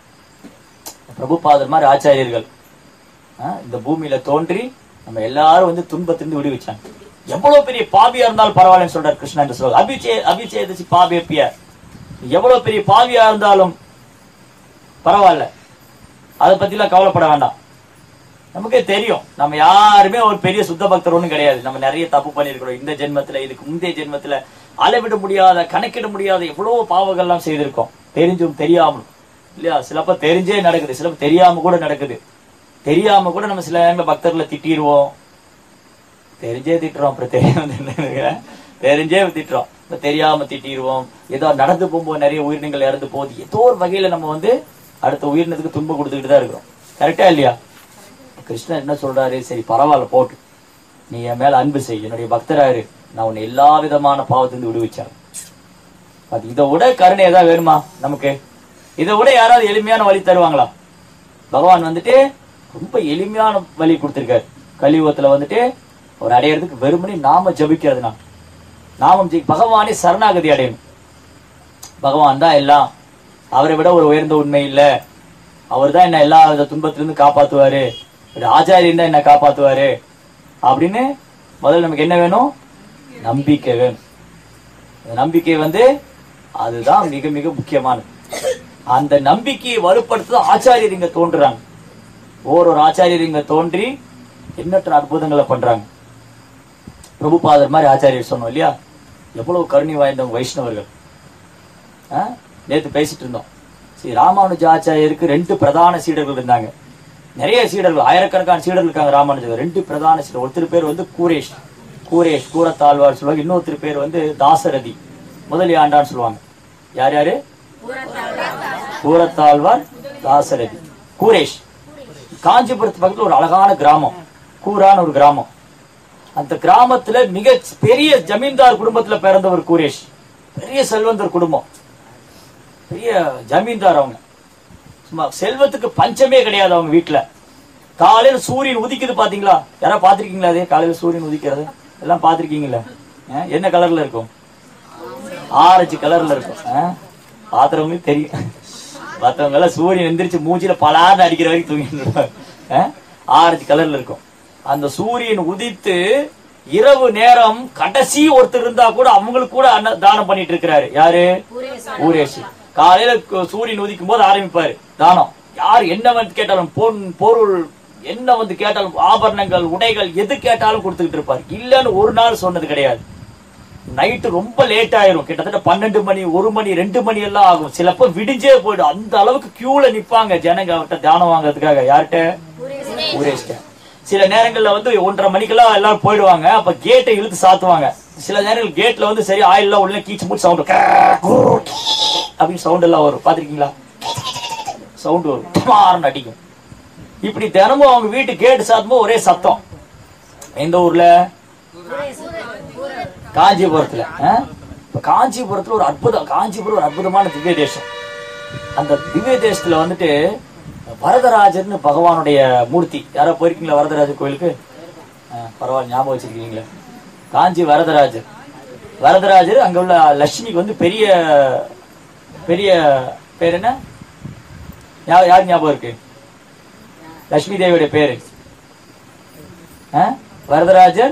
பிரபுபாதர் மாதிரி ஆச்சாரியர்கள் ஆ, இந்த பூமியில தோன்றி நம்ம எல்லாரும் வந்து துன்பத்திலிருந்து விடுவிச்சாங்க எவ்வளவு பெரிய பாவியா இருந்தாலும் பரவாயில்லன்னு சொல்றாரு கிருஷ்ணா என்று சொல்றாரு அபிச்சே அபிச்சேதசி பாபியப்பிய எவ்வளவு பெரிய பாவியா இருந்தாலும் பரவாயில்ல அதை பத்தி எல்லாம் கவலைப்பட வேண்டாம் நமக்கே தெரியும் நம்ம யாருமே ஒரு பெரிய சுத்த பக்தர் ஒண்ணும் கிடையாது நம்ம நிறைய தப்பு பண்ணிருக்கிறோம் இந்த ஜென்மத்துல இதுக்கு முந்தைய ஜென்மத்துல அளவிட முடியாத கணக்கிட முடியாத எவ்வளவு பாவங்கள்லாம் செய்திருக்கோம் தெரிஞ்சும் தெரியாமலும் இல்லையா சிலப்ப தெரிஞ்சே நடக்குது சிலப்ப தெரியாம கூட நடக்குது தெரியாம கூட நம்ம சில நேரங்களில் பக்தர்களை திட்டிடுவோம் தெரிஞ்சே திட்டுறோம் அப்புறம் தெரியாம திட்டுறேன். தெரிஞ்சே திட்டுறோம் இப்ப தெரியாம திட்டிடுவோம் ஏதோ நடந்து போகும்போது நிறைய உயிரினங்கள் இறந்து போகுது ஏதோ ஒரு வகையில நம்ம வந்து அடுத்த உயிரினத்துக்கு துன்பம் கொடுத்துக்கிட்டு தான் இருக்கிறோம் கரெக்டா இல்லையா கிருஷ்ணன் என்ன சொல்றாரு சரி பரவாயில்ல போட்டு நீ என் மேல அன்பு செய் என்னுடைய பக்தராரு நான் உன்னை எல்லா விதமான பாவத்திலிருந்து விடுவிச்சார் அது இதை விட கருணை ஏதாவது வேணுமா நமக்கு இதை விட யாராவது எளிமையான வழி தருவாங்களா பகவான் வந்துட்டு ரொம்ப எளிமையான வழி கொடுத்திருக்காரு கலியுகத்துல வந்துட்டு ஒரு அடையறதுக்கு வெறுமனே நாம ஜபிக்கிறதுனா நாமம் ஜெய் பகவானே சரணாகதி அடையணும் பகவான் தான் எல்லாம் அவரை விட ஒரு உயர்ந்த உண்மை இல்ல அவர் தான் என்ன எல்லா வித துன்பத்திலிருந்து காப்பாத்துவாரு ஒரு ஆச்சாரியன் தான் என்ன காப்பாத்துவாரு அப்படின்னு முதல்ல நமக்கு என்ன வேணும் நம்பிக்கை வேணும் அந்த நம்பிக்கை வந்து அதுதான் மிக மிக முக்கியமானது அந்த நம்பிக்கையை வலுப்படுத்த ஆச்சாரியர் இங்க தோன்றுறாங்க ஓரொரு ஆச்சாரியர் இங்க தோன்றி எண்ணற்ற அற்புதங்களை பண்றாங்க பிரபுபாதர் மாதிரி ஆச்சாரியர் சொன்னோம் இல்லையா எவ்வளவு கருணை வாய்ந்தவங்க வைஷ்ணவர்கள் ஆ? நேத்து பேசிட்டு இருந்தோம் ஸ்ரீ ராமானுஜ ஆச்சாரியருக்கு ரெண்டு பிரதான சீடர்கள் இருந்தாங்க நிறைய சீடர்கள் ஆயிரக்கணக்கான சீடர்கள் இருக்காங்க ராமானுஜர் ரெண்டு பிரதான சீடர் ஒருத்தர் பேர் வந்து கூரேஷ் கூரேஷ் கூரத்தாழ்வார் சொல்லுவாங்க இன்னொருத்தர் பேர் வந்து தாசரதி முதலி ஆண்டான்னு சொல்லுவாங்க யார் யாரு கூரத்தாழ்வார் தாசரதி கூரேஷ் காஞ்சிபுரத்து பக்கத்துல ஒரு அழகான கிராமம் கூரான ஒரு கிராமம் அந்த கிராமத்துல மிக பெரிய ஜமீன்தார் குடும்பத்துல பிறந்தவர் கூரேஷ் பெரிய செல்வந்தர் குடும்பம் பெரிய ஜமீன்தார் அவங்க சும்மா செல்வத்துக்கு பஞ்சமே கிடையாது அவங்க வீட்டுல காலையில சூரியன் உதிக்குது பாத்தீங்களா யாரா பாத்திருக்கீங்களா அதே காலையில சூரியன் உதிக்கிறது எல்லாம் பாத்திருக்கீங்களா அஹ், என்ன கலர்ல இருக்கும் ஆரஞ்சு கலர்ல இருக்கும் அஹ், பாத்துறவங்களுக்கு தெரியும் மத்தவங்க எல்லாம் சூரியன் எந்திரிச்சு மூஞ்சில பலான்னு அடிக்கிற வரைக்கும் தூங்கிட்டு இருப்பாங்க. அஹ், ஆரஞ்சு கலர்ல இருக்கும் அந்த சூரியன் உதித்து இரவு நேரம் கடைசி ஒருத்தர் இருந்தா கூட அவங்களுக்கு கூட அன்ன தானம் பண்ணிட்டு இருக்கிறாரு யாரு ஊரேஷ் காலையில கு- சூரியன் உதிக்கும் போது ஆரம்பிப்பாரு தானம் யார் என்ன வந்து கேட்டாலும் பொன் பொருள் என்ன வந்து கேட்டாலும் ஆபரணங்கள் உடைகள் எது கேட்டாலும் கொடுத்துக்கிட்டு இருப்பாரு இல்லன்னு ஒரு நாள் சொன்னது கிடையாது நைட்டு ரொம்ப லேட் ஆயிரும் கிட்டத்தட்ட பன்னெண்டு மணி ஒரு மணி ரெண்டு மணி எல்லாம் ஆகும் சிலப்போ விடிஞ்சே போயிடும் அந்த அளவுக்கு கியூல நிப்பாங்க ஜனங்க அவர்கிட்ட தியானம் வாங்குறதுக்காக யார்கிட்ட ஊரேஷ்ட சில நேரங்கள்ல வந்து ஒன்றரை மணிக்கெல்லாம் எல்லாரும் போயிடுவாங்க அப்ப கேட்டை இழுத்து சாத்துவாங்க சில நேரங்கள் கேட்ல வந்து சரி ஆயில் எல்லாம் உள்ள கீச்சு மூச்சு சவுண்ட் அப்படின்னு சவுண்ட் எல்லாம் வரும் பாத்திருக்கீங்களா சவுண்ட் வரும் டமார்னு அடிக்கும் இப்படி தினமும் அவங்க வீட்டு கேட்டு சாத்தும்போது ஒரே சத்தம் எந்த ஊர்ல காஞ்சிபுரத்துல ஆ? இப்ப காஞ்சிபுரத்துல ஒரு அற்புதம் காஞ்சிபுரம் ஒரு அற்புதமான திவ்ய தேசம் அந்த திவ்ய தேசத்துல வந்துட்டு வரதராஜர்னு பகவானுடைய மூர்த்தி யாரோ போயிருக்கீங்களா வரதராஜர் கோயிலுக்கு ஆ, பரவாயில்ல ஞாபகம் வச்சிருக்கீங்களா காஞ்சி வரதராஜர் வரதராஜர் அங்க உள்ள லட்சுமிக்கு வந்து பெரிய பெரிய பேர் என்ன யா- யார் ஞாபகம் இருக்கு லட்சுமி தேவியோட பேரு ஆ? வரதராஜர்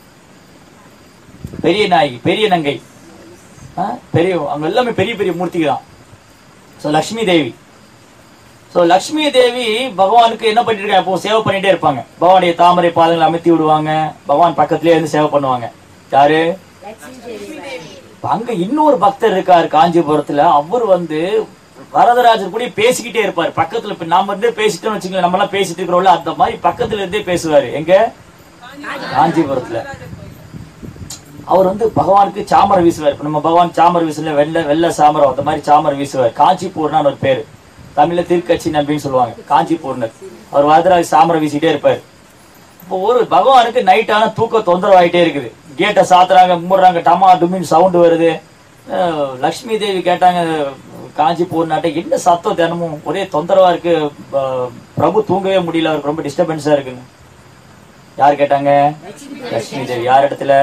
பெரிய நாயகி பெரிய நங்கை ஆ? பெரிய அவங்க எல்லாமே பெரிய பெரிய மூர்த்திகள் தான் ஸோ லக்ஷ்மி தேவி ஸோ லக்ஷ்மி தேவி பகவானுக்கு என்ன பண்ணிட்டு இருக்காங்க இப்போ சேவை பண்ணிட்டே இருப்பாங்க பகவானுடைய தாமரை பாதங்களை அமைத்தி விடுவாங்க பகவான் பக்கத்திலே இருந்து சேவை பண்ணுவாங்க யாரு இப்ப அங்க இன்னொரு பக்தர் இருக்காரு காஞ்சிபுரத்துல அவர் வந்து வரதராஜர் கூட பேசிக்கிட்டே இருப்பாரு பக்கத்துல இப்ப நாம இருந்தே பேசிட்டோம்னு வச்சுக்கோங்க நம்ம எல்லாம் பேசிட்டு இருக்கிறோம்ல அந்த மாதிரி பக்கத்துல இருந்தே பேசுவாரு எங்க காஞ்சிபுரத்துல அவர் வந்து பகவானுக்கு சாமரை வீசுவார் இப்ப நம்ம பகவான் சாமரை வீசுல வெள்ளை வெள்ளை சாமரம் அந்த மாதிரி சாமரை வீசுவார் காஞ்சிபூர்ணான்னு ஒரு பேரு தமிழ்ல திருக்கட்சி நம்பின்னு சொல்லுவாங்க காஞ்சிபூர்ணர் அவர் வரதராஜ் சாமரை வீசிட்டே இருப்பாரு இப்போ ஒரு பகவானுக்கு நைட் ஆனா தூக்கம் தொந்தரவாயிட்டே இருக்குது கேட்டை சாத்துறாங்க மூடுறாங்க டமா டுமின் சவுண்ட் வருது அஹ் லக்ஷ்மி தேவி கேட்டாங்க காஞ்சி பூர்ணாட்ட என்ன சத்தம் தினமும் ஒரே தொந்தரவா இருக்கு அஹ் பிரபு தூங்கவே முடியல அவருக்கு ரொம்ப டிஸ்டர்பன்ஸா இருக்குங்க யார் கேட்டாங்க லக்ஷ்மி தேவி யார் இடத்துல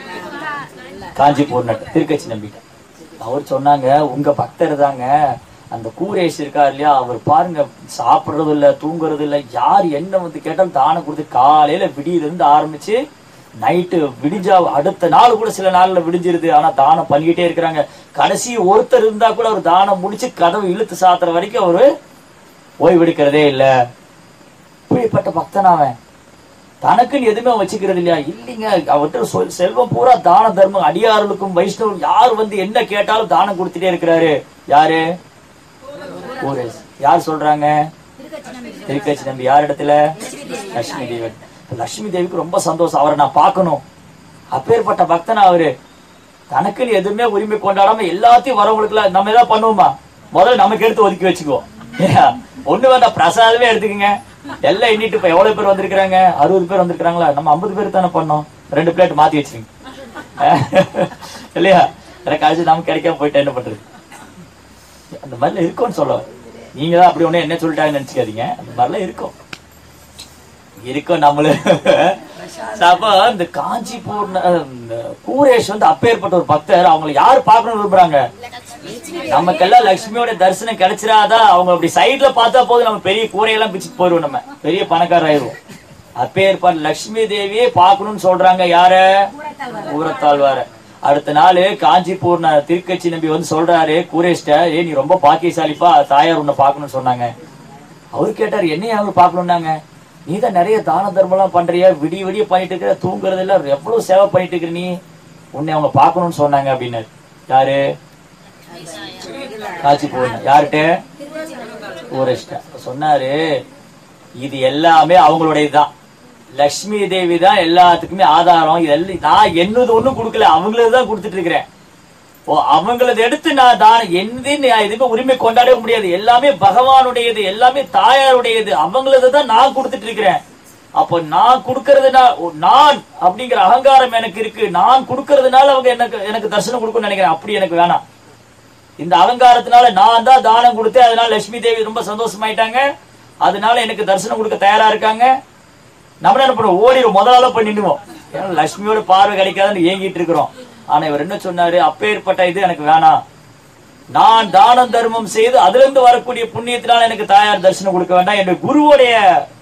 காஞ்சி பூர்ணட் திருக்கட்சி நம்பிட்ட அவர் சொன்னாங்க உங்க பக்தர் தாங்க அந்த கூரேஷ் இருக்கார் இல்லையா அவர் பாருங்க சாப்பிடுறது இல்ல தூங்குறது இல்ல யார் என்ன வந்து கேட்டாலும் தானம் கொடுத்து காலையில விடியில இருந்து ஆரம்பிச்சு நைட்டு விடிஞ்சா அடுத்த நாள் கூட சில நாள்ல விடிஞ்சிருது ஆனா தானம் பண்ணிக்கிட்டே இருக்கிறாங்க கடைசி ஒருத்தர் இருந்தா கூட அவர் தானம் முடிச்சு கதவு இழுத்து சாத்துற வரைக்கும் அவரு ஓய்வெடுக்கிறதே இல்ல இப்படிப்பட்ட பக்தன் அவன் தனக்குன்னு எதுவுமே வச்சுக்கிறது இல்லையா இல்லைங்க அவர்கிட்ட சொல் செல்வம் பூரா தான தர்மம் அடியார்களுக்கும் வைஷ்ணவம் யார் வந்து என்ன கேட்டாலும் தானம் கொடுத்துட்டே இருக்கிறாரு யாரு ஊரேஷ் யார் சொல்றாங்க திருக்கட்சி நம்பி யார் இடத்துல லட்சுமி தேவி லட்சுமி தேவிக்கு ரொம்ப சந்தோஷம் அவரை நான் பார்க்கணும் அப்பேற்பட்ட பக்தனா அவரு தனக்குன்னு எதுவுமே உரிமை கொண்டாடாம எல்லாத்தையும் வரவங்களுக்குல நம்ம ஏதாவது பண்ணுவோமா முதல்ல நமக்கு எடுத்து ஒதுக்கி வச்சுக்குவோம் ஏன்னா, ஒண்ணு வேண்டாம் பிரசாதமே எடுத்துக்கங்க எல்லாம் எண்ணிட்டு இப்ப எவ்வளவு பேர் வந்திருக்காங்க அறுபது பேர் வந்திருக்காங்களா நம்ம ஐம்பது பேர் தானே பண்ணோம் ரெண்டு பிளேட் மாத்தி வச்சிருங்க இல்லையா எனக்கு அது நமக்கு கிடைக்காம போயிட்டா என்ன பண்றது அந்த மாதிரிலாம் இருக்கும்னு சொல்ல வரேன். நீங்க தான் அப்படி ஒண்ணு என்ன சொல்லிட்டாங்கன்னு நினைச்சுக்காதீங்க அந்த மாதிரிலாம் இருக்கும் இருக்கும் நம்மளு அப்ப இந்த காஞ்சிபூர் இந்த கூரேஷ் வந்து அப்பேற்பட்ட ஒரு பக்தர் அவங்களை யார் பார்க்கணும்னு விரும்புறாங்க நமக்கெல்லாம் லட்சுமியோட தரிசனம் கிடைச்சிராதா அவங்க அப்படி சைடுல பார்த்தா போதும் நம்ம பெரிய கூரையெல்லாம் பிச்சுட்டு போயிருவோம் நம்ம பெரிய பணக்காரர் ஆயிருவோம் அப்பேற்பட்ட லட்சுமி தேவியே பார்க்கணும்னு சொல்றாங்க யார ஊரத்தாழ்வார அடுத்த நாள் காஞ்சிபூர் திருக்கட்சி நம்பி வந்து சொல்றாரு கூரேஷ்ட ஏ நீ ரொம்ப பாக்கியசாலிப்பா தாயார் உன்னை பார்க்கணும்னு சொன்னாங்க அவர் கேட்டாரு என்னைய அவங்க பார்க்கணும்னாங்க நீ தான் நிறைய தான தர்மம்லாம் பண்றிய விடிய விடிய பண்ணிட்டு இருக்கிற தூங்குறது எல்லாம் எவ்வளவு சேவை பண்ணிட்டு இருக்கிற நீ உன்னை அவங்க பார்க்கணும்னு சொன்னாங்க அப்படின்னாரு யாரு காட்சி போகணும் யார்கிட்ட ஊரஷ்ட சொன்னாரு இது எல்லாமே அவங்களுடையதுதான் லக்ஷ்மி தேவி தான் எல்லாத்துக்குமே ஆதாரம் இதெல்லாம் நான் என்னது ஒண்ணும் கொடுக்கல அவங்களது தான் கொடுத்துட்டு இருக்கிறேன் ஓ அவங்களது எடுத்து நான் தான் என்னது நான் எதுவுமே உரிமை கொண்டாடவே முடியாது எல்லாமே பகவானுடையது எல்லாமே தாயாருடையது அவங்களது தான் நான் கொடுத்துட்டு இருக்கிறேன் அப்போ நான் கொடுக்கறதுனா ஓ, நான் அப்படிங்கிற அகங்காரம் எனக்கு இருக்கு நான் கொடுக்கறதுனால அவங்க எனக்கு எனக்கு தரிசனம் கொடுக்கணும்னு நினைக்கிறேன் அப்படி எனக்கு வேணாம் இந்த அலங்காரத்தினால நான் தான் தானம் கொடுத்தேன் அதனால லட்சுமி தேவி ரொம்ப சந்தோஷமாயிட்டாங்க அதனால எனக்கு தரிசனம் கொடுக்க தயாரா இருக்காங்க நம்ம என்ன பண்ணுவோம் ஓடிடும் முதலால போய் நின்னுவோம் ஏன்னா லட்சுமியோட பார்வை கிடைக்காதுன்னு ஏங்கிட்டு இருக்கிறோம் ஆனா இவர் என்ன சொன்னாரு அப்பேற்பட்ட இது எனக்கு வேணாம் நான் தானம் தர்மம் செய்து அதுல இருந்து வரக்கூடிய புண்ணியத்தினால எனக்கு தாயார் தரிசனம் கொடுக்க வேண்டாம் என்னுடைய குருவுடைய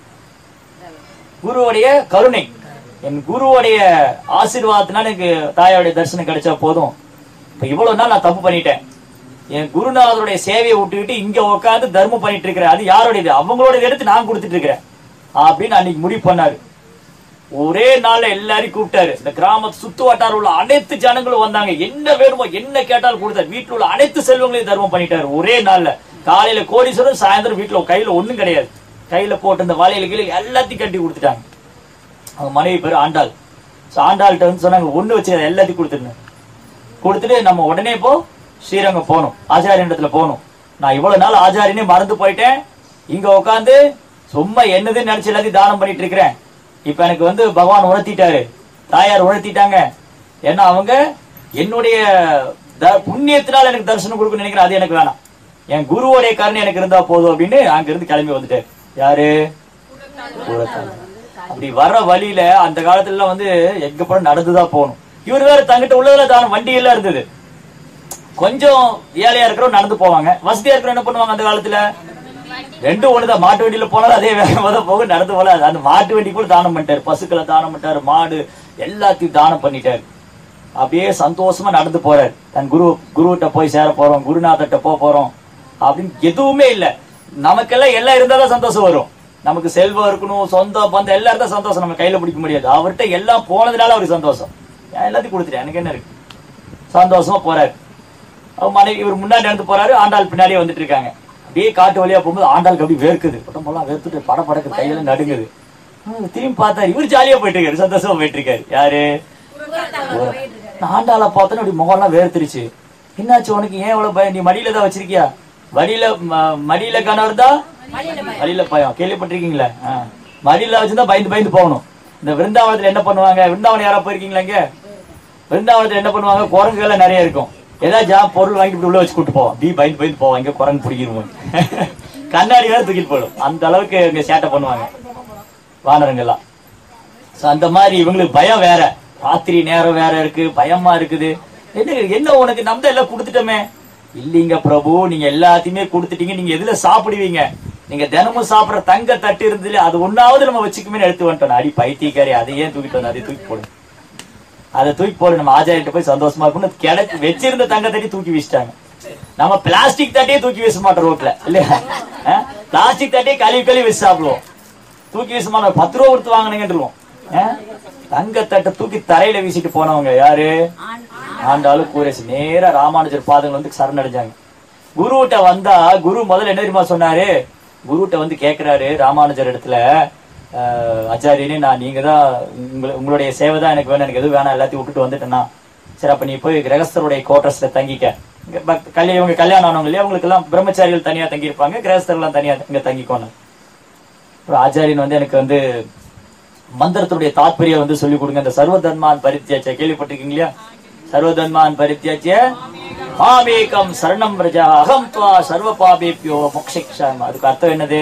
குருவுடைய கருணை என் குருவுடைய ஆசீர்வாதத்தினால எனக்கு தாயாருடைய தரிசனம் கிடைச்சா போதும் இப்ப இவ்வளவு நாள் நான் தப்பு பண்ணிட்டேன் என் குருநாதருடைய சேவையை விட்டுக்கிட்டு இங்க உட்காந்து தர்மம் பண்ணிட்டு இருக்கிறேன் அது யாருடையது அவங்களோட எடுத்து நான் கொடுத்துட்டு இருக்கிறேன் அப்படின்னு அன்னைக்கு முடிவு பண்ணாரு ஒரே நாள்ல எல்லாரையும் கூப்பிட்டாரு இந்த கிராமத்து சுத்து வட்டார உள்ள அனைத்து ஜனங்களும் வந்தாங்க என்ன வேணுமோ என்ன கேட்டாலும் கொடுத்தாரு வீட்டுல உள்ள அனைத்து செல்வங்களையும் தர்மம் பண்ணிட்டாரு ஒரே நாள்ல காலையில கோடீஸ்வரன் சாயந்தரம் வீட்டுல கையில ஒண்ணும் கிடையாது கையில போட்டு இந்த வலையில கீழே எல்லாத்தையும் கட்டி கொடுத்துட்டாங்க அவங்க மனைவி பேரு ஆண்டாள் சோ ஆண்டாள்கிட்ட வந்து சொன்னாங்க ஒண்ணு வச்சு அதை எல்லாத்தையும் கொடுத்துருந்தேன் கொடுத்துட்டு நம்ம உடனே போ ஸ்ரீரங்கம் போகணும் ஆச்சாரியன் இடத்துல போகணும் நான் இவ்வளவு நாள் ஆச்சாரியனே மறந்து போயிட்டேன் இங்க உட்காந்து சும்மா என்னதுன்னு நினைச்சு எல்லாத்தையும் தானம் பண்ணிட்டு இருக்கிறேன் இப்ப எனக்கு வந்து பகவான் உணர்த்திட்டாரு தாயார் உணர்த்திட்டாங்க ஏன்னா அவங்க என்னுடைய த- புண்ணியத்தினால எனக்கு தரிசனம் கொடுக்கணும்னு நினைக்கிறேன் அது எனக்கு வேணாம் என் குருவோடைய கருணை எனக்கு இருந்தா போதும் அப்படின்னு அங்க இருந்து கிளம்பி வந்துட்டாரு யாரு கூரத்தாழ்வார். அப்படி வர்ற வழியில அந்த காலத்துல எல்லாம் வந்து எங்க போன நடந்துதான் போகணும் இவர் வேற தங்கிட்ட உள்ளதுல தானம் வண்டி எல்லாம் இருந்தது கொஞ்சம் ஏழையா இருக்கிறவங்க நடந்து போவாங்க வசதியா இருக்கிறவங்க என்ன பண்ணுவாங்க அந்த காலத்துல ரெண்டும் ஒண்ணுதான் மாட்டு வண்டியில போனாலும் அதே வேகமா தான் போகும் நடந்து போல அந்த மாட்டு வண்டி கூட தானம் பண்ணிட்டாரு பசுக்களை தானம் பண்ணிட்டாரு மாடு எல்லாத்தையும் தானம் பண்ணிட்டாரு அப்படியே சந்தோஷமா நடந்து போறாரு தன் குரு குருகிட்ட போய் சேர போறோம் குருநாதர்கிட்ட போக போறோம் அப்படின்னு எதுவுமே இல்ல நமக்கெல்லாம் எல்லாம் இருந்தாதான் சந்தோஷம் வரும் நமக்கு செல்வம் இருக்கணும் சொந்தம் பந்தம் எல்லாம் இருந்தா சந்தோஷம் நம்ம கையில பிடிக்க முடியாது அவர்கிட்ட எல்லாம் போனதுனால அவருக்கு சந்தோஷம் நான் எல்லாத்தையும் கொடுத்துட்டேன் எனக்கு என்ன இருக்கு சந்தோஷமா போறாரு அவர் மனைவி இவர் முன்னாடி நடந்து போறாரு ஆண்டாள் பின்னாடியே வந்துட்டு இருக்காங்க அப்படியே காட்டு வழியா போகும்போது ஆண்டாளுக்கு அப்படியே வேர்க்குது உடம்பெல்லாம் வேர்த்துட்டு பட படக்கு கையெல்லாம் நடுங்குது ஹம், திரும்பி பார்த்தாரு இவர் ஜாலியா போயிட்டு இருக்காரு சந்தோஷமா போயிட்டு இருக்காரு யாரு நான் ஆண்டாளை பார்த்தோன்னு அப்படி முகம்லாம் வேர்த்துருச்சு என்னாச்சு உனக்கு ஏன் இவ்வளவு பயம் நீ மடியில தான் வச்சிருக்கியா வடியில ம- மடியில கணவர் தான் மடியில பயம் கேள்விப்பட்டிருக்கீங்களா ஆ. மடியில வச்சிருந்தா பயந்து பயந்து போகணும் இந்த விருந்தாவனத்துல என்ன பண்ணுவாங்க விருந்தாவனம் யாரா போயிருக்கீங்களா இங்க விருந்தாவனத்துல என்ன பண்ணுவாங்க குரங்குகள் எல்லாம் நிறைய இருக்கும் ஏதாவது ஜா பொருள் வாங்கிட்டு இப்படி உள்ள வச்சு கூட்டு போவோம் டீ பயந்து பயந்து போவோம் இங்க குரங்கு பிடிக்கிருவோம் கண்ணாடி வேற தூக்கிட்டு போயிடும் அந்த அளவுக்கு இங்க சேட்டை பண்ணுவாங்க வானரங்கெல்லாம் சோ அந்த மாதிரி இவங்களுக்கு பயம் வேற ராத்திரி நேரம் வேற இருக்கு பயமா இருக்குது என்ன என்ன உனக்கு நம்ம தான் எல்லாம் கொடுத்துட்டோமே இல்லீங்க பிரபு நீங்க எல்லாத்தையுமே கொடுத்துட்டீங்க நீங்க எதுல சாப்பிடுவீங்க நீங்க தினமும் சாப்பிடுற தங்க தட்டு இருந்ததுல அது ஒன்னாவது நம்ம வச்சுக்குமே எடுத்து வந்துட்டோம் அடி பைத்தியக்காரி அதை ஏன் தூக்கிட்டு வந்து அதை தூக்கி போடு அதை தூக்கி போடு நம்ம ஆச்சாரிட்ட போய் சந்தோஷமா இருக்கும்னு கிடைச்சு வச்சிருந்த தங்க தட்டி தூக்கி வீசிட்டாங்க நம்ம பிளாஸ்டிக் தட்டையே தூக்கி வீச மாட்டோம் ரோட்ல இல்லையா பிளாஸ்டிக் தட்டையே கழுவி கழுவி வீசி சாப்பிடுவோம் தூக்கி வீச மாட்டோம் பத்து ரூபா கொடுத்து வாங்கினீங்கன்றுவோம் தங்கத்தட்டை தூக்கி தரையில வீசிட்டு போனவங்க யாரு ஆண்டாலும் கூரேசு நேரா ராமானுஜர் பாதங்கள் வந்து சரணடைஞ்சாங்க குருகிட்ட வந்தா குரு முதல்ல என்ன தெரியுமா சொன்னாரு குருகிட்ட வந்து கேக்குறாரு ராமானுஜர் இடத்துல "அஹ், ஆச்சாரியனே நான் நீங்க தான் உங்கள- உங்களுடைய சேவை தான் எனக்கு வேணும் எனக்கு எதுவும் வேணாம் எல்லாத்தையும் விட்டுட்டு வந்துட்டேன்னா சரி அப்ப நீ போய் கிரகஸ்தருடைய கோட்டர்ஸ்ல தங்கிக்க இங்க பக்த- கல்யாணம் இவங்க கல்யாணம் ஆனவங்க இல்லையா அவங்களுக்கு எல்லாம் பிரம்மச்சாரிகள் தனியா தங்கியிருப்பாங்க கிரகஸ்தர் எல்லாம் தனியா இங்க தங்கிக்கோணும் அப்புறம் ஆச்சாரியன் வந்து எனக்கு வந்து மந்திரத்துடைய தாத்பரியம் வந்து சொல்லி கொடுங்க இந்த சர்வதன்மான் பரித்தியாச்ச கேள்விப்பட்டிருக்கீங்க இல்லையா சர்வதன்மான் பரித்தியாச்ச மாமேகம் சரணம் பிரஜா அகம் துவா சர்வ பாபேபியோ மோக்ஷிக்ஷாம் அதுக்கு அர்த்தம் என்னது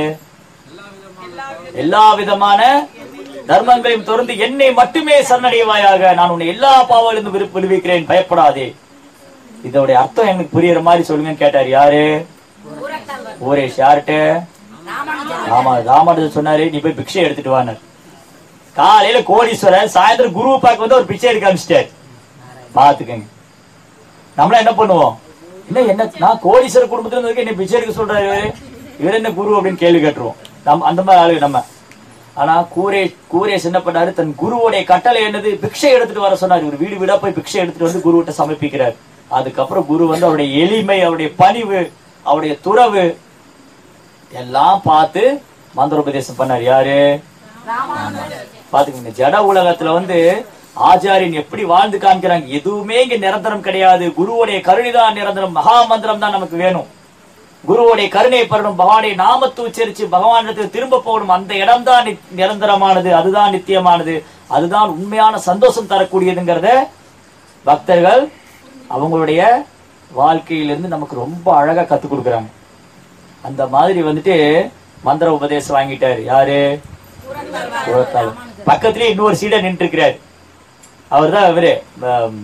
எல்லா விதமான தர்மங்களையும் தொடர்ந்து என்னை மட்டுமே சரணடைவாயாக நான் உன்னை எல்லா பாவங்களிலிருந்து விரு- விடுவிக்கிறேன் பயப்படாதே இதோடைய அர்த்தம் எனக்கு புரியுற மாதிரி சொல்லுங்கன்னு கேட்டார் யாரு ஊரேஷ் யார்கிட்ட ஆமா ராமானுஜர் சொன்னாரு நீ போய் பிக்ஷை எடுத்துட்டு வானார் காலையில கோடீஸ்வரர் சாயந்தரம் குருவை பார்க்க வந்து ஒரு பிச்சை எடுக்க ஆரம்பிச்சிட்டாரு பாத்துக்கங்க நம்மள என்ன பண்ணுவோம் என்ன என்ன நான் கோடீஸ்வரர் குடும்பத்துல இருந்து என்ன பிச்சை எடுக்க சொல்றாரு இவரு இவர் என்ன குரு அப்படின்னு கேள்வி கேட்டுருவோம் நம்ம அந்த மாதிரி ஆளுங்க நம்ம ஆனா கூரே கூரேஷ் என்ன பண்ணாரு தன் குருவுடைய கட்டளை என்னது பிக்ஷை எடுத்துட்டு வர சொன்னார் இவர் வீடு வீடா போய் பிக்ஷை எடுத்துட்டு வந்து குருவிட்ட சமர்ப்பிக்கிறார் அதுக்கப்புறம் குரு வந்து அவருடைய எளிமை அவருடைய பணிவு அவருடைய துறவு எல்லாம் பார்த்து மந்திரோபதேசம் பண்ணார் யாரு பாத்துக்கோங்க ஜட உலகத்துல வந்து ஆச்சாரியன் எப்படி வாழ்ந்து காமிக்கிறாங்க எதுவுமே இங்க நிரந்தரம் கிடையாது குருவுடைய கருணைதான் நிரந்தரம் மகா மந்திரம் தான் நமக்கு வேணும் குருவுடைய கருணை பெறணும் பகவானுடைய நாமத்தை உச்சரிச்சு பகவானிடத்தில் திரும்ப போகணும் அந்த இடம் தான் நிரந்தரமானது அதுதான் நித்தியமானது அதுதான் உண்மையான சந்தோஷம் தரக்கூடியதுங்கிறத பக்தர்கள் அவங்களுடைய வாழ்க்கையிலிருந்து நமக்கு ரொம்ப அழகா கத்துக் கொடுக்குறாங்க அந்த மாதிரி வந்துட்டு மந்திர உபதேசம் வாங்கிட்டாரு யாரு புறத்தாள். பக்கத்திலே இன்னொரு சீடர் நின்று இருக்கிறார் அவர் தான் இவரு ஆம்,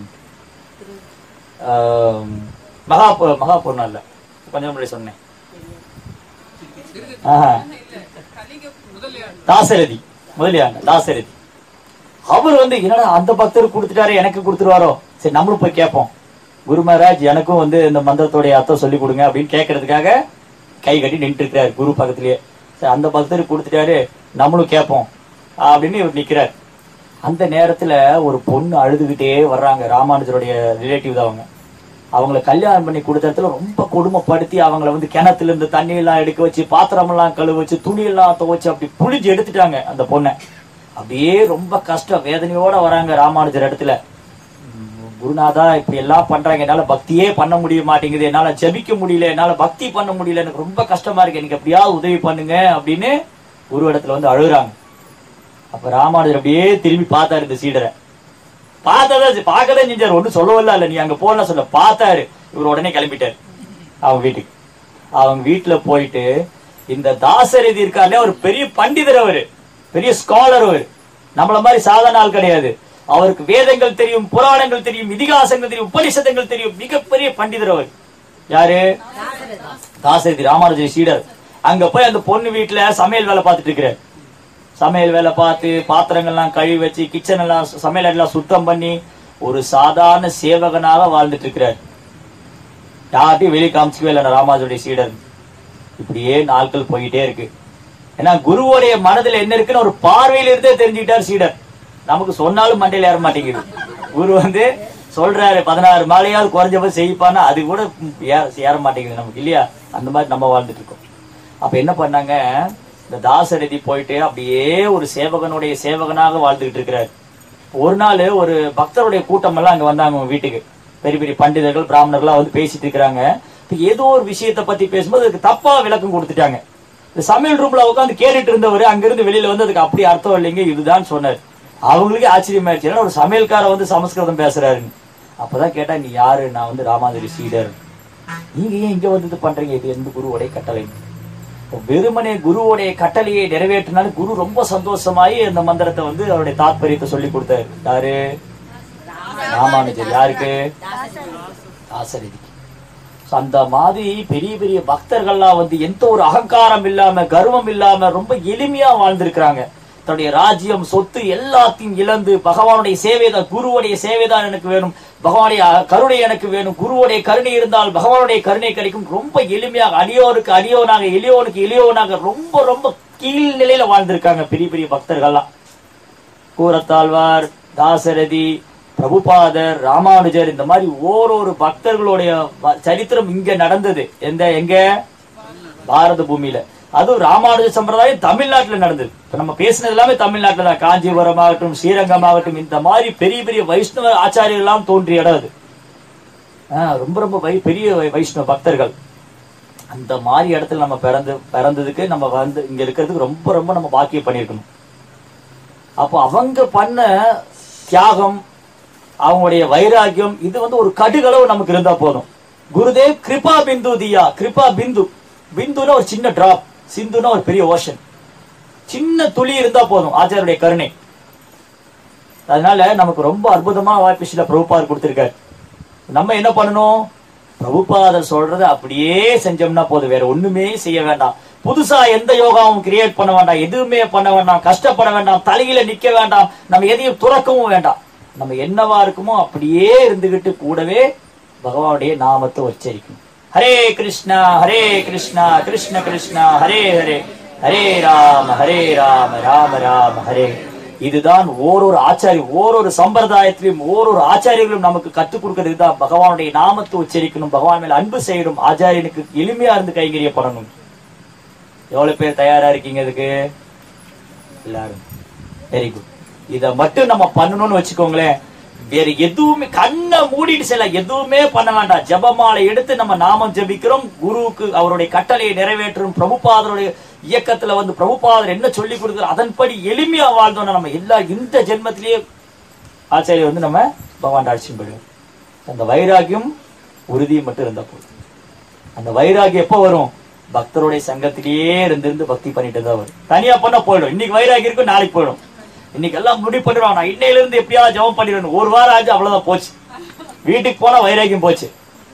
ஆம், மகா பூ- மகா பூர்ணம் இல்ல கொஞ்சம் முன்னாடி சொன்னேன் ஆஹா. தாசரதி முதலியாங்க தாசரதி அவர் வந்து என்னடா அந்த பக்தர் கொடுத்துட்டாரு எனக்கு கொடுத்துருவாரோ சரி நம்மளும் போய் கேட்போம் குரு மகாராஜ் எனக்கும் வந்து இந்த மந்திரத்தோடைய அர்த்தம் சொல்லி கொடுங்க அப்படின்னு கேட்கறதுக்காக கை கட்டி நின்று இருக்கிறார் குரு பக்கத்திலேயே சரி அந்த பக்தர் கொடுத்துட்டாரு நம்மளும் கேட்போம் அப்படின்னு இவர் நிக்கிறார் அந்த நேரத்துல ஒரு பொண்ணு அழுதுகிட்டே வர்றாங்க ராமானுஜருடைய ரிலேட்டிவ் தான் அவங்க அவங்கள கல்யாணம் பண்ணி கொடுத்த இடத்துல ரொம்ப கொடுமைப்படுத்தி அவங்கள வந்து கிணத்துல இருந்து தண்ணி எல்லாம் எடுக்க வச்சு பாத்திரம் எல்லாம் கழுவ வச்சு துணி எல்லாம் துவைச்சு அப்படி புழிஞ்சு எடுத்துட்டாங்க அந்த பொண்ணை அப்படியே ரொம்ப கஷ்டம் வேதனையோட வராங்க ராமானுஜர் இடத்துல உம், குருநாதா இப்படி எல்லாம் பண்றாங்க என்னால பக்தியே பண்ண முடிய மாட்டேங்குது என்னால ஜெபிக்க முடியல என்னால பக்தி பண்ண முடியல எனக்கு ரொம்ப கஷ்டமா இருக்கு எனக்கு எப்படியாவது உதவி பண்ணுங்க அப்படின்னு குரு இடத்துல வந்து அழுகுறாங்க அப்ப ராமானுஜர் அப்படியே திரும்பி பார்த்தாரு இந்த சீடரை பார்த்ததான் பார்க்கதான் செஞ்சாரு ஒன்றும் சொல்லவில்ல இல்ல நீ அங்க போன சொல்ல பார்த்தாரு இவர் உடனே கிளம்பிட்டாரு அவங்க வீட்டுக்கு அவங்க வீட்டுல போயிட்டு இந்த தாசரதி இருக்காருல்ல ஒரு பெரிய பண்டிதர் அவரு பெரிய ஸ்காலர் அவரு நம்மள மாதிரி சாதாரண ஆள் கிடையாது அவருக்கு வேதங்கள் தெரியும் புராணங்கள் தெரியும் இதிகாசங்கள் தெரியும் உபனிஷதங்கள் தெரியும் மிகப்பெரிய பண்டிதர் அவர் யாரு தாசரதி ராமானுஜ சீடர் அங்க போய் அந்த பொண்ணு வீட்டுல சமையல் வேலை பார்த்துட்டு இருக்கிறார் சமையல் வேலை பார்த்து பாத்திரங்கள்லாம் கழுவி வச்சு கிச்சன் எல்லாம் சமையல் எல்லாம் சுத்தம் பண்ணி ஒரு சாதாரண சேவகனாக வாழ்ந்துட்டு இருக்கிறார் யார்ட்டையும் வெளியே காமிச்சிக்கவே இல்லை நான் ராமானுஜருடைய சீடர் இப்படியே நாட்கள் போயிட்டே இருக்கு ஏன்னா குருவோடைய மனதுல என்ன இருக்குன்னு ஒரு பார்வையில இருந்தே தெரிஞ்சுக்கிட்டார் சீடர் நமக்கு சொன்னாலும் மண்டையில ஏற மாட்டேங்குது குரு வந்து சொல்றாரு பதினாறு மாலையாவது குறைஞ்சபோது செய்ப்பான்னா அது கூட ஏற ஏற மாட்டேங்குது நமக்கு இல்லையா அந்த மாதிரி நம்ம வாழ்ந்துட்டு இருக்கோம் அப்ப என்ன பண்ணாங்க இந்த தாசரதி போயிட்டு அப்படியே ஒரு சேவகனுடைய சேவகனாக வாழ்ந்துகிட்டு இருக்கிறார் ஒரு நாள் ஒரு பக்தருடைய கூட்டம் எல்லாம் அங்க வந்தாங்க அவங்க வீட்டுக்கு பெரிய பெரிய பண்டிதர்கள் பிராமணர்கள்லாம் வந்து பேசிட்டு இருக்கிறாங்க இப்ப ஏதோ ஒரு விஷயத்தை பத்தி பேசும்போது அதுக்கு தப்பா விளக்கம் கொடுத்துட்டாங்க இந்த சமையல் ரூம்ல உட்காந்து கேட்டுட்டு இருந்தவர் அங்கிருந்து வெளியில வந்து அதுக்கு அப்படி அர்த்தம் இல்லைங்க இதுதான் சொன்னார் அவங்களுக்கே ஆச்சரியமாயிருச்சு ஏன்னா ஒரு சமையல்காரர் வந்து சமஸ்கிருதம் பேசுறாருன்னு அப்பதான் கேட்டா நீ யாரு நான் வந்து ராமாதிரி சீடர் நீங்க ஏன் இங்க வந்து இது பண்றீங்க இது எந்த குருவோடைய கட்டளை வெறுமனே குருவோடைய கட்டளையை நிறைவேற்றினாலும் குரு ரொம்ப சந்தோஷமாயி அந்த மந்திரத்தை வந்து அவருடைய தாத்பரியத்தை சொல்லி கொடுத்தாரு யாரு ராமானுஜர் யாருக்கு தாசரதிக்கு So, அந்த மாதிரி பெரிய பெரிய பக்தர்கள்லாம் வந்து எந்த ஒரு அகங்காரம் இல்லாம கர்வம் இல்லாம ரொம்ப எளிமையா வாழ்ந்திருக்கிறாங்க தன்னுடைய ராஜ்யம் சொத்து எல்லாத்தையும் இழந்து பகவானுடைய சேவைதான் குருவுடைய சேவைதான் எனக்கு வேணும் பகவானுடைய அஹ், கருணை எனக்கு வேணும் குருவுடைய கருணை இருந்தால் பகவானுடைய கருணை கிடைக்கும் ரொம்ப எளிமையாக அடியோருக்கு அடியோனாக எளியோனுக்கு எளியோனாக ரொம்ப ரொம்ப கீழ் நிலையில வாழ்ந்திருக்காங்க பெரிய பெரிய பக்தர்கள்லாம் கூரத்தாழ்வார் தாசரதி பிரபுபாதர் ராமானுஜர் இந்த மாதிரி ஓரொரு பக்தர்களுடைய வ- சரித்திரம் இங்க நடந்தது எந்த எங்க பாரத பூமியில அதுவும் ராமானுஜ சம்பிரதாயம் தமிழ்நாட்டுல நடந்தது இப்ப நம்ம பேசினது எல்லாமே தமிழ்நாட்டுல தான் காஞ்சிபுரம் ஆகட்டும் ஸ்ரீரங்கம் ஆகட்டும் இந்த மாதிரி பெரிய பெரிய வைஷ்ணவ ஆச்சாரியர்கள் எல்லாம் தோன்றிய இடம் அது ஆஹ் ரொம்ப ரொம்ப வை- பெரிய வை- வைஷ்ணவ பக்தர்கள் அந்த மாதிரி இடத்துல நம்ம பிறந்து பிறந்ததுக்கு நம்ம வந்து இங்க இருக்கிறதுக்கு ரொம்ப ரொம்ப நம்ம பாக்கியம் பண்ணியிருக்கணும் அப்போ அவங்க பண்ண தியாகம் அவங்களுடைய வைராக்கியம் இது வந்து ஒரு கடுகளவு நமக்கு இருந்தா போதும் குருதேவ் கிருபா பிந்து தியா கிருபா பிந்து பிந்துனா ஒரு சின்ன டிராப் சிந்துனா ஒரு பெரிய ஓஷன் சின்ன துளி இருந்தா போதும் ஆச்சாரியருடைய கருணை அதனால நமக்கு ரொம்ப அற்புதமா வாய்ப்பு பிரபுபார் கொடுத்திருக்காரு நம்ம என்ன பண்ணணும் பிரபுபாதர் சொல்றது அப்படியே செஞ்சோம்னா போதும் வேற ஒண்ணுமே செய்ய வேண்டாம் புதுசா எந்த யோகாவும் கிரியேட் பண்ண வேண்டாம் எதுவுமே பண்ண வேண்டாம் கஷ்டப்பட வேண்டாம் தலையில நிக்க வேண்டாம் நம்ம எதையும் துறக்கவும் வேண்டாம் நம்ம என்னவா இருக்குமோ அப்படியே இருந்துகிட்டு கூடவே பகவானுடைய நாமத்தை உச்சரிக்கணும் ஹரே கிருஷ்ணா ஹரே கிருஷ்ணா கிருஷ்ண கிருஷ்ணா ஹரே ஹரே ஹரே ராம ஹரே ராம ராம ராம ஹரே இதுதான் ஓரொரு ஆச்சாரி ஓரொரு சம்பிரதாயத்திலும் ஓரொரு ஆச்சாரியர்களும் நமக்கு கற்றுக் கொடுக்கிறது தான் பகவானுடைய நாமத்தை உச்சரிக்கணும் பகவான் மேல அன்பு செய்யணும் ஆச்சாரியனுக்கு எளிமையா இருந்து கைங்கரியப்படணும் எவ்வளவு பேர் தயாரா இருக்கீங்க இதுக்கு எல்லாரும் வெரி குட் இத மட்டும் நம்ம பண்ணணும்னு வச்சுக்கோங்களேன் வேற எதுவுமே கண்ணை மூடிட்டு செல்ல எதுவுமே பண்ண வேண்டாம் ஜெபமாலை எடுத்து நம்ம நாமம் ஜெபிக்கிறோம் குருவுக்கு அவருடைய கட்டளையை நிறைவேற்றும் பிரபுபாதருடைய இயக்கத்துல வந்து பிரபுபாதர் என்ன சொல்லி கொடுக்குற அதன்படி எளிமையா வாழ்ந்தோம்னா நம்ம எல்லா இந்த ஜென்மத்திலேயே ஆச்சாரியர் வந்து நம்ம பகவான் அழைச்சிட்டு போயிடுவோம் அந்த வைராகியம் உறுதியும் மட்டும் இருந்தா போதும் அந்த வைராகியம் எப்போ வரும் பக்தருடைய சங்கத்திலேயே இருந்து இருந்து பக்தி பண்ணிட்டு தான் வரும் தனியா பண்ண போயிடும் இன்னைக்கு வைராகியம் இருக்கும் நாளைக்கு போயிடும் இன்னைக்கு எல்லாம் முடிவு பண்ணிடுவான் நான் இன்னையில இருந்து எப்படியாவது ஜெபம் பண்ணிடுவேன் ஒரு வாரம் ஆச்சு அவ்வளவுதான் போச்சு வீட்டுக்கு போனா வைராகியம் போச்சு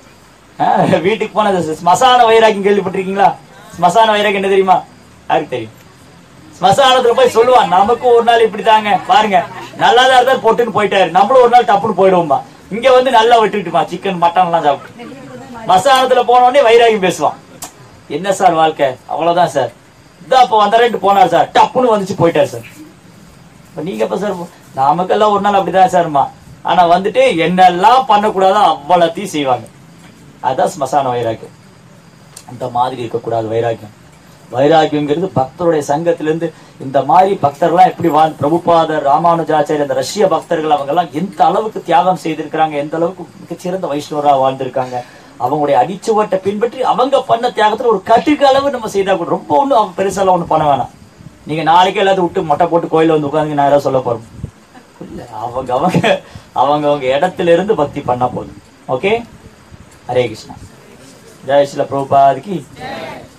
ஆஹ், வீட்டுக்கு போன இந்த ஸ்மசான வைராகியம் கேள்விப்பட்டிருக்கீங்களா ஸ்மசான வைராகியம் என்ன தெரியுமா யாருக்கு தெரியும் ஸ்மசானத்துல போய் சொல்லுவான் நமக்கும் ஒரு நாள் இப்படித்தாங்க பாருங்க நல்லா தான் இருந்தா போட்டுன்னு போயிட்டாரு நம்மளும் ஒரு நாள் டப்புன்னு போயிடுவோம்பா இங்க வந்து நல்லா விட்டுட்டுமா சிக்கன் மட்டன் எல்லாம் சாப்பிட்டு மசானத்துல போன உடனே வைராகியம் பேசுவான் என்ன சார் வாழ்க்கை அவ்வளவுதான் சார் இதான் அப்ப வந்தாரேன்ட்டு போனார் சார் டப்புன்னு வந்துச்சு போயிட்டார் சார் இப்ப நீங்க எப்ப சார் போ- நமக்கெல்லாம் ஒரு நாள் அப்படிதான் சார்மா ஆனா வந்துட்டு என்னெல்லாம் பண்ணக்கூடாதோ அவ்வளத்தையும் செய்வாங்க அதான் ஸ்மசான வைராக்கியம் அந்த மாதிரி இருக்கக்கூடாது வைராக்கியம் வைராக்கியங்கிறது பக்தருடைய சங்கத்திலிருந்து இந்த மாதிரி பக்தர்லாம் எப்படி வாழ் பிரபுபாதர் ராமானுஜாச்சாரியர் அந்த ரஷ்ய பக்தர்கள் அவங்க எல்லாம் எந்த அளவுக்கு தியாகம் செய்திருக்கிறாங்க எந்த அளவுக்கு மிகச்சிறந்த வைஷ்ணவரா வாழ்ந்திருக்காங்க அவங்களுடைய அடிச்சுவட்டை பின்பற்றி அவங்க பண்ண தியாகத்துல ஒரு கட்டுக்கு அளவு நம்ம செய்தா கூட ரொம்ப ஒண்ணும் அவங்க பெருசாலாம் ஒண்ணும் பண்ண வேணாம் நீங்க நாளைக்கே எல்லாத்தையும் விட்டு மொட்டை போட்டு கோயில்ல வந்து உட்காந்து நான் ஏதாவது சொல்ல போறோம் இல்ல அவங்க அவங்க அவங்க அவங்க இடத்துல இருந்து பக்தி பண்ணா போதும் ஓகே ஹரே கிருஷ்ணா ஜெய் ஸ்ரீல பிரபுபாதிக்கு